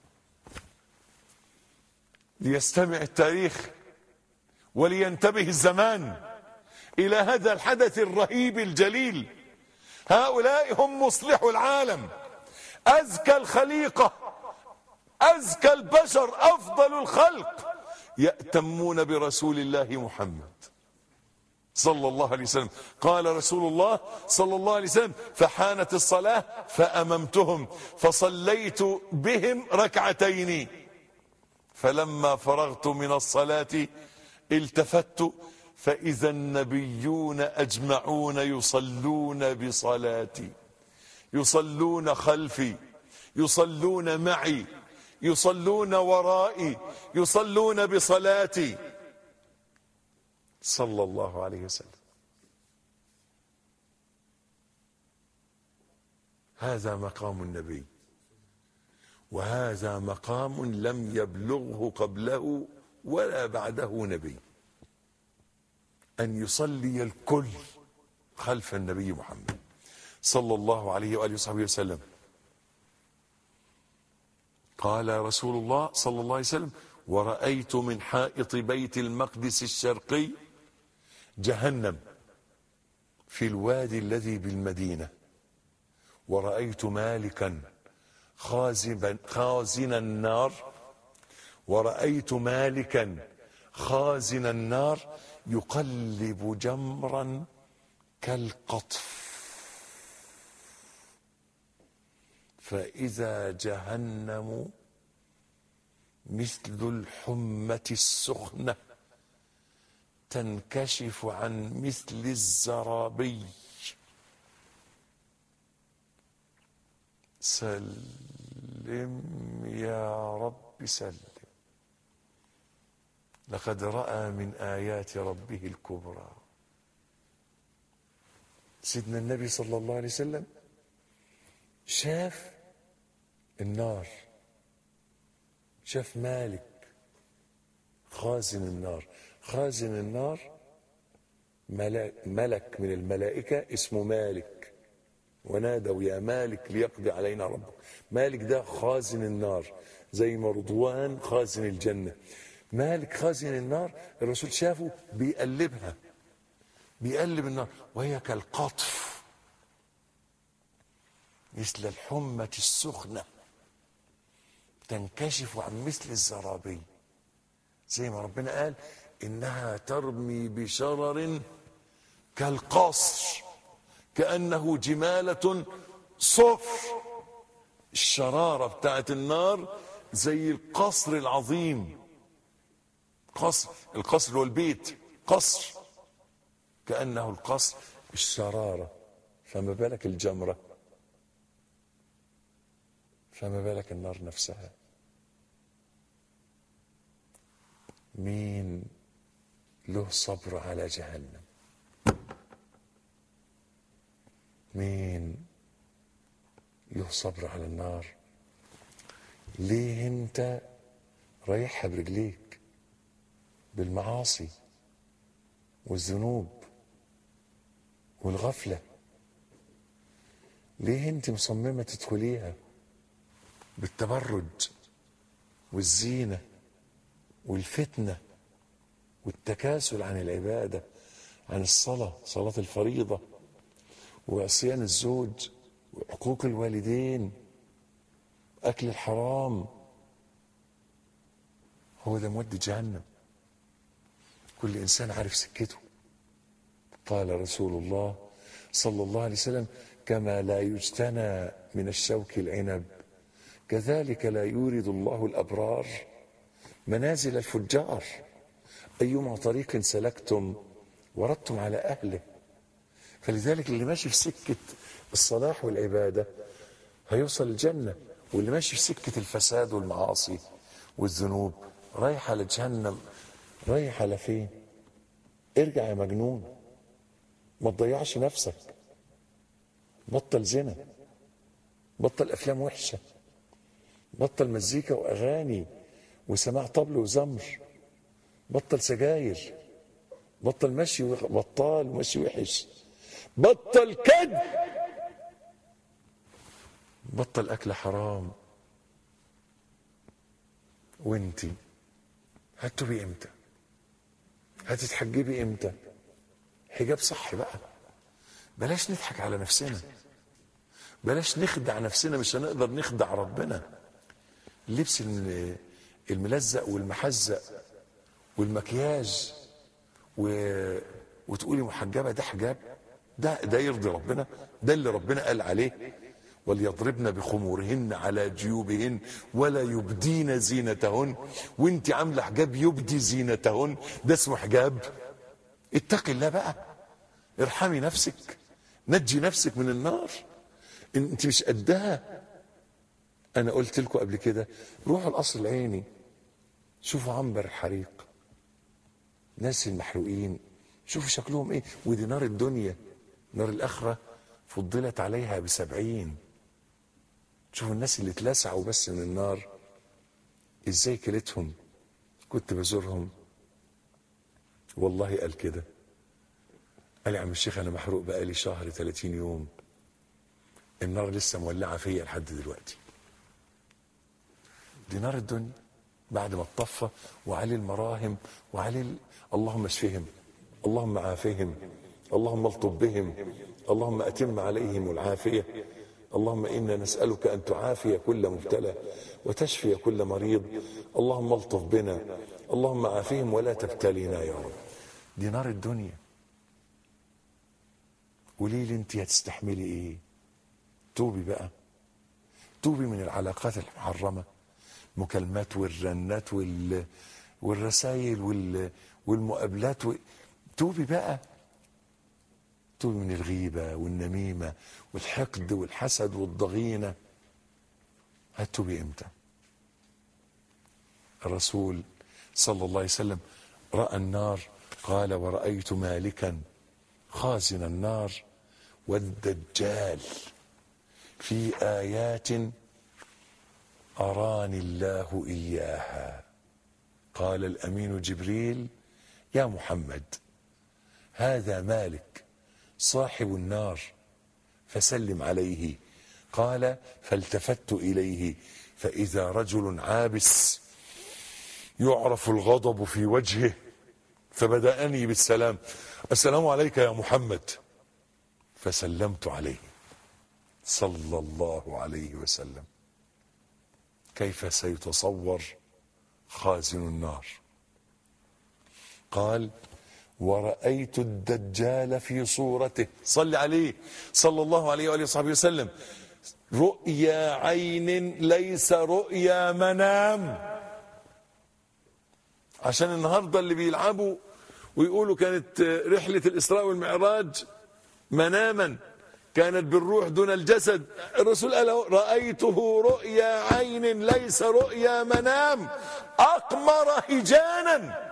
ليستمع التاريخ ولينتبه الزمان إلى هذا الحدث الرهيب الجليل هؤلاء هم مصلح العالم أزكى الخليقة أزكى البشر أفضل الخلق يأتمون برسول الله محمد صلى الله عليه وسلم قال رسول الله صلى الله عليه وسلم فحانت الصلاة فأممتهم فصليت بهم ركعتين فلما فرغت من الصلاة التفت فإذا النبيون أجمعون يصلون بصلاتي يصلون خلفي يصلون معي يصلون ورائي يصلون بصلاتي صلى الله عليه وسلم هذا مقام النبي وهذا مقام لم يبلغه قبله ولا بعده نبي أن يصلي الكل خلف النبي محمد صلى الله عليه وآله وصحبه وسلم قال رسول الله صلى الله عليه وسلم ورأيت من حائط بيت المقدس الشرقي جهنم في الوادي الذي بالمدينة ورأيت مالكا خازبا خازن النار ورأيت مالكا خازن النار يقلب جمرا كالقطف فإذا جهنم مثل الحمة السخنة تنكشف عن مثل الزرابي سلم يا رب سلم لقد رأى من آيات ربه الكبرى سيدنا النبي صلى الله عليه وسلم شاف النار شاف مالك خازن النار خازن النار ملك, ملك من الملائكة اسمه مالك ونادوا يا مالك ليقضي علينا ربك مالك ده خازن النار زي ما رضوان خازن الجنة مالك خازن النار الرسول شافه بيقلبها بيقلب النار وهي كالقطف مثل الحمة السخنة تنكشف عن مثل الزرابي زي ما ربنا قال إنها ترمي بشرر كالقصر كأنه جمالة صفر الشرارة بتاعت النار زي القصر العظيم قصر القصر هو البيت قصر كأنه القصر الشرارة فما بالك الجمرة فما بالك النار نفسها مين له صبر على جهنم مين له صبر على النار ليه انت رايحها برجليك بالمعاصي والذنوب والغفلة ليه انت مصممة تدخليها بالتبرج والزينة والفتنة والتكاسل عن العبادة عن الصلاة صلاة الفريضة وعصيان الزوج وحقوق الوالدين أكل الحرام هو ده مودي جهنم كل إنسان عارف سكته قال رسول الله صلى الله عليه وسلم كما لا يجتنى من الشوك العنب كذلك لا يورد الله الأبرار منازل الفجار أيما طريق سلكتم وردتم على أهله فلذلك اللي ماشي في سكة الصلاح والعبادة هيوصل الجنة واللي ماشي في سكة الفساد والمعاصي والذنوب رايح على جهنم رايح على فين ارجع يا مجنون ما تضيعش نفسك بطل زنا بطل افلام وحشه بطل مزيكا واغاني وسماع طبل وزمر بطل سجاير بطل مشي وخ- بطال ومشي وحش بطل كذب بطل اكل حرام وانتي هتتوبي امتى هتتحجبي امتى حجاب صح بقى بلاش نضحك على نفسنا بلاش نخدع نفسنا مش هنقدر نخدع ربنا اللبس الم- الملزق والمحزق والمكياج و... وتقولي محجبه ده حجاب ده ده يرضي ربنا ده اللي ربنا قال عليه وليضربن بخمورهن على جيوبهن ولا يبدين زينتهن وانت عامله حجاب يبدي زينتهن ده اسمه حجاب اتقي الله بقى ارحمي نفسك نجي نفسك من النار انت مش قدها انا قلت لكم قبل كده روحوا القصر العيني شوفوا عنبر الحريق ناس المحروقين شوفوا شكلهم ايه ودي نار الدنيا نار الاخره فضلت عليها بسبعين شوفوا الناس اللي اتلسعوا بس من النار ازاي كلتهم كنت بزورهم والله قال كده قال يا عم الشيخ انا محروق بقالي شهر 30 يوم النار لسه مولعه فيا لحد دلوقتي دي نار الدنيا بعد ما اتطفى وعلي المراهم وعلي ال... اللهم اشفهم اللهم عافهم اللهم الطف بهم اللهم اتم عليهم العافيه اللهم انا نسالك ان تعافي كل مبتلى وتشفي كل مريض اللهم الطف بنا اللهم عافهم ولا تبتلينا يا رب دي نار الدنيا قولي لي انت هتستحملي ايه توبي بقى توبي من العلاقات المحرمه مكالمات والرنات وال والرسائل وال والمقابلات و... توبي بقى توبي من الغيبة والنميمة والحقد والحسد والضغينة هتوبي امتى الرسول صلى الله عليه وسلم رأى النار قال ورأيت مالكا خازن النار والدجال في آيات أراني الله إياها قال الأمين جبريل يا محمد هذا مالك صاحب النار فسلم عليه قال فالتفت إليه فإذا رجل عابس يعرف الغضب في وجهه فبدأني بالسلام السلام عليك يا محمد فسلمت عليه صلى الله عليه وسلم كيف سيتصور خازن النار قال ورأيت الدجال في صورته صل عليه صلى الله عليه وآله وصحبه وسلم رؤيا عين ليس رؤيا منام عشان النهارده اللي بيلعبوا ويقولوا كانت رحلة الإسراء والمعراج مناما كانت بالروح دون الجسد الرسول قال رأيته رؤيا عين ليس رؤيا منام أقمر هجانا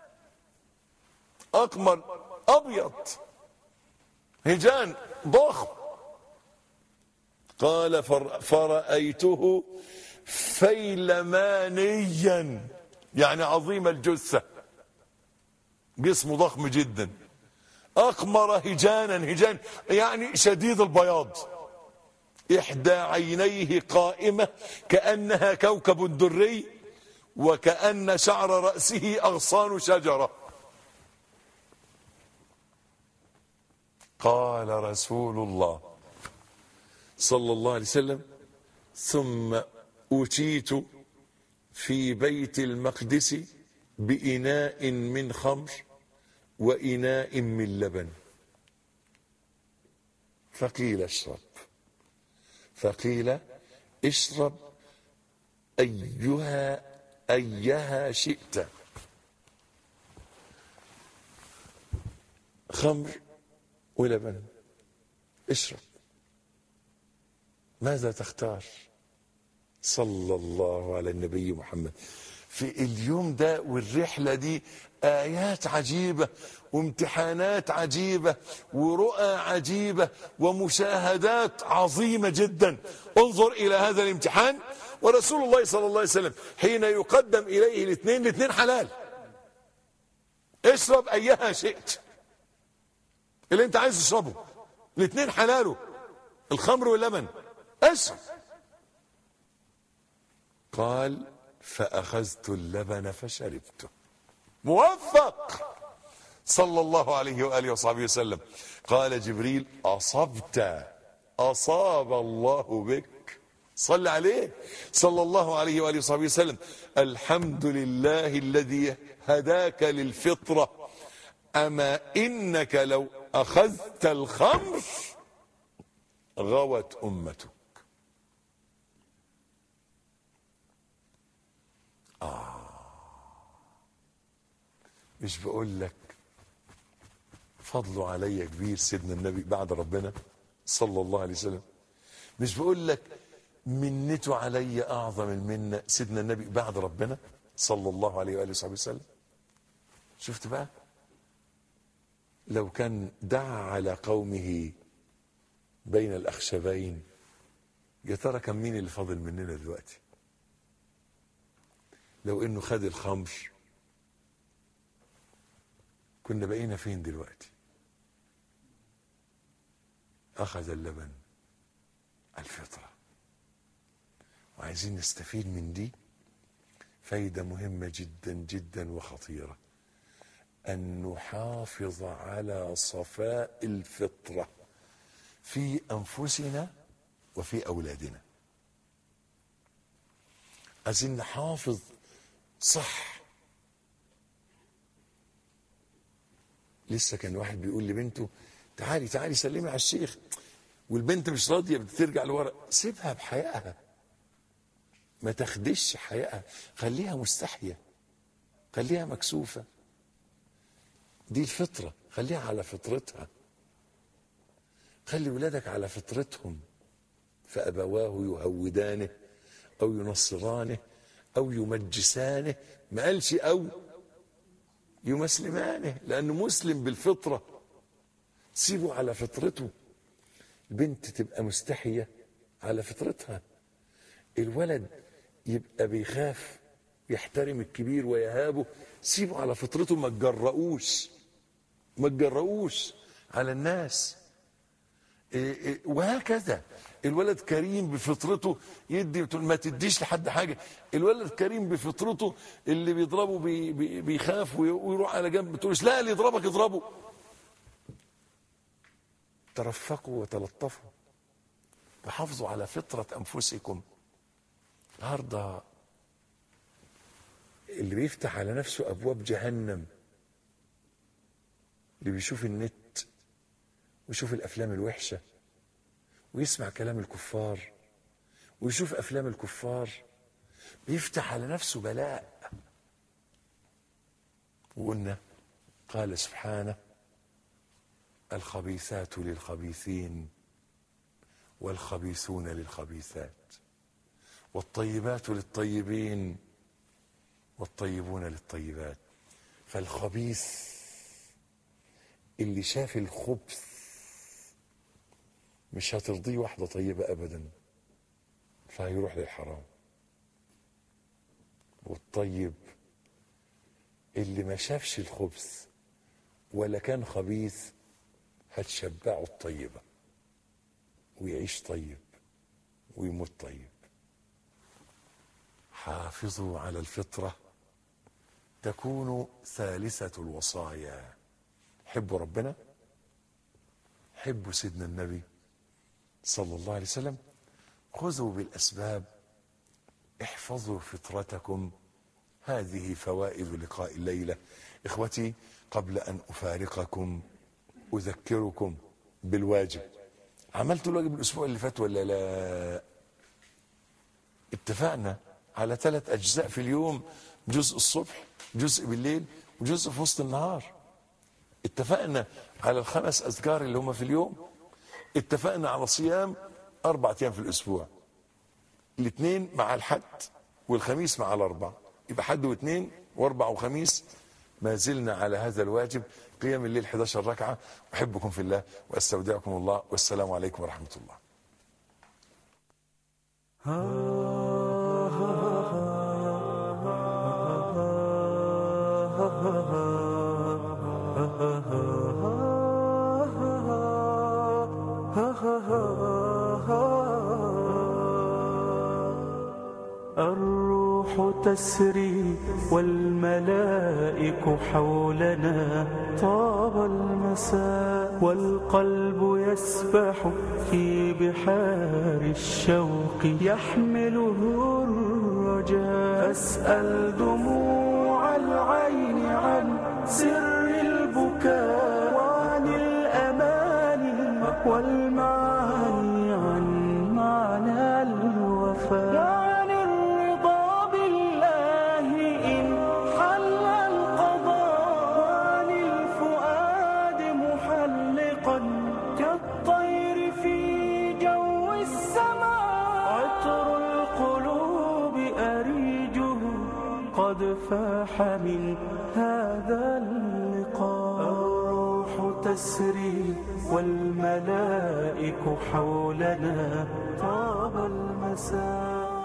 أقمر أبيض هجان ضخم قال فر فرأيته فيلمانيا يعني عظيم الجثة جسمه ضخم جدا أقمر هجانا هجان يعني شديد البياض إحدى عينيه قائمة كأنها كوكب دري وكأن شعر رأسه أغصان شجرة قال رسول الله صلى الله عليه وسلم ثم أتيت في بيت المقدس بإناء من خمر وإناء من لبن فقيل اشرب فقيل اشرب أيها أيها شئت خمر ولبن اشرب ماذا تختار صلى الله على النبي محمد في اليوم ده والرحلة دي آيات عجيبة وامتحانات عجيبة ورؤى عجيبة ومشاهدات عظيمة جدا انظر إلى هذا الامتحان ورسول الله صلى الله عليه وسلم حين يقدم إليه الاثنين الاثنين حلال اشرب أيها شئت اللي انت عايز تشربه الاثنين حلاله الخمر واللبن اشرب قال فأخذت اللبن فشربته موفق صلى الله عليه وآله وصحبه وسلم قال جبريل أصبت أصاب الله بك صل عليه صلى الله عليه وآله وصحبه وسلم الحمد لله الذي هداك للفطرة أما إنك لو أخذت الخمر غوت أمتك مش بقول لك فضله عليا كبير سيدنا النبي بعد ربنا صلى الله عليه وسلم مش بقول لك منته عليا اعظم المنه سيدنا النبي بعد ربنا صلى الله عليه واله وصحبه وسلم شفت بقى لو كان دعا على قومه بين الاخشبين يا ترى كان مين اللي فاضل مننا دلوقتي لو انه خد الخمر كنا بقينا فين دلوقتي اخذ اللبن الفطره وعايزين نستفيد من دي فايده مهمه جدا جدا وخطيره ان نحافظ على صفاء الفطره في انفسنا وفي اولادنا عايزين نحافظ صح لسه كان واحد بيقول لبنته تعالي تعالي سلمي على الشيخ والبنت مش راضيه بترجع لورا سيبها بحيائها ما تخدش حيائها خليها مستحيه خليها مكسوفه دي الفطره خليها على فطرتها خلي ولادك على فطرتهم فابواه يهودانه او ينصرانه او يمجسانه ما قالش او يمسلمانه لانه مسلم بالفطره سيبه على فطرته البنت تبقى مستحيه على فطرتها الولد يبقى بيخاف يحترم الكبير ويهابه سيبه على فطرته ما تجرؤوش ما تجرؤوش على الناس إيه إيه وهكذا الولد كريم بفطرته يدي بتقول ما تديش لحد حاجه الولد كريم بفطرته اللي بيضربه بي بي بيخاف ويروح على جنب تقولش لا اللي يضربك اضربه ترفقوا وتلطفوا وحافظوا على فطرة أنفسكم النهارده اللي بيفتح على نفسه أبواب جهنم اللي بيشوف النت ويشوف الأفلام الوحشة ويسمع كلام الكفار ويشوف أفلام الكفار بيفتح على نفسه بلاء وقلنا قال سبحانه الخبيثات للخبيثين والخبيثون للخبيثات والطيبات للطيبين والطيبون للطيبات فالخبيث اللي شاف الخبث مش هترضيه واحدة طيبة أبدا فهيروح للحرام والطيب اللي ما شافش الخبث ولا كان خبيث هتشبعه الطيبة ويعيش طيب ويموت طيب حافظوا على الفطرة تكون ثالثة الوصايا حبوا ربنا حبوا سيدنا النبي صلى الله عليه وسلم خذوا بالأسباب احفظوا فطرتكم هذه فوائد لقاء الليلة إخوتي قبل أن أفارقكم أذكركم بالواجب عملت الواجب الأسبوع اللي فات ولا لا اتفقنا على ثلاث أجزاء في اليوم جزء الصبح جزء بالليل وجزء في وسط النهار اتفقنا على الخمس أذكار اللي هم في اليوم اتفقنا على صيام أربع أيام في الأسبوع الاثنين مع الحد والخميس مع الأربع يبقى حد واثنين وأربع وخميس ما زلنا على هذا الواجب قيام الليل 11 ركعة أحبكم في الله وأستودعكم الله والسلام عليكم ورحمة الله آه تسري والملائك حولنا طاب المساء والقلب يسبح في بحار الشوق يحمله الرجاء أسأل دموع العين عن سر البكاء وعن الأماني والمعاني عن معنى الوفاء وعن الرضا بالله إن حل القضاء وعن الفؤاد محلقا كالطير في جو السماء عطر القلوب أريجه قد فاح من هذا اللقاء الروح تسري والملائك حولنا طاب المساء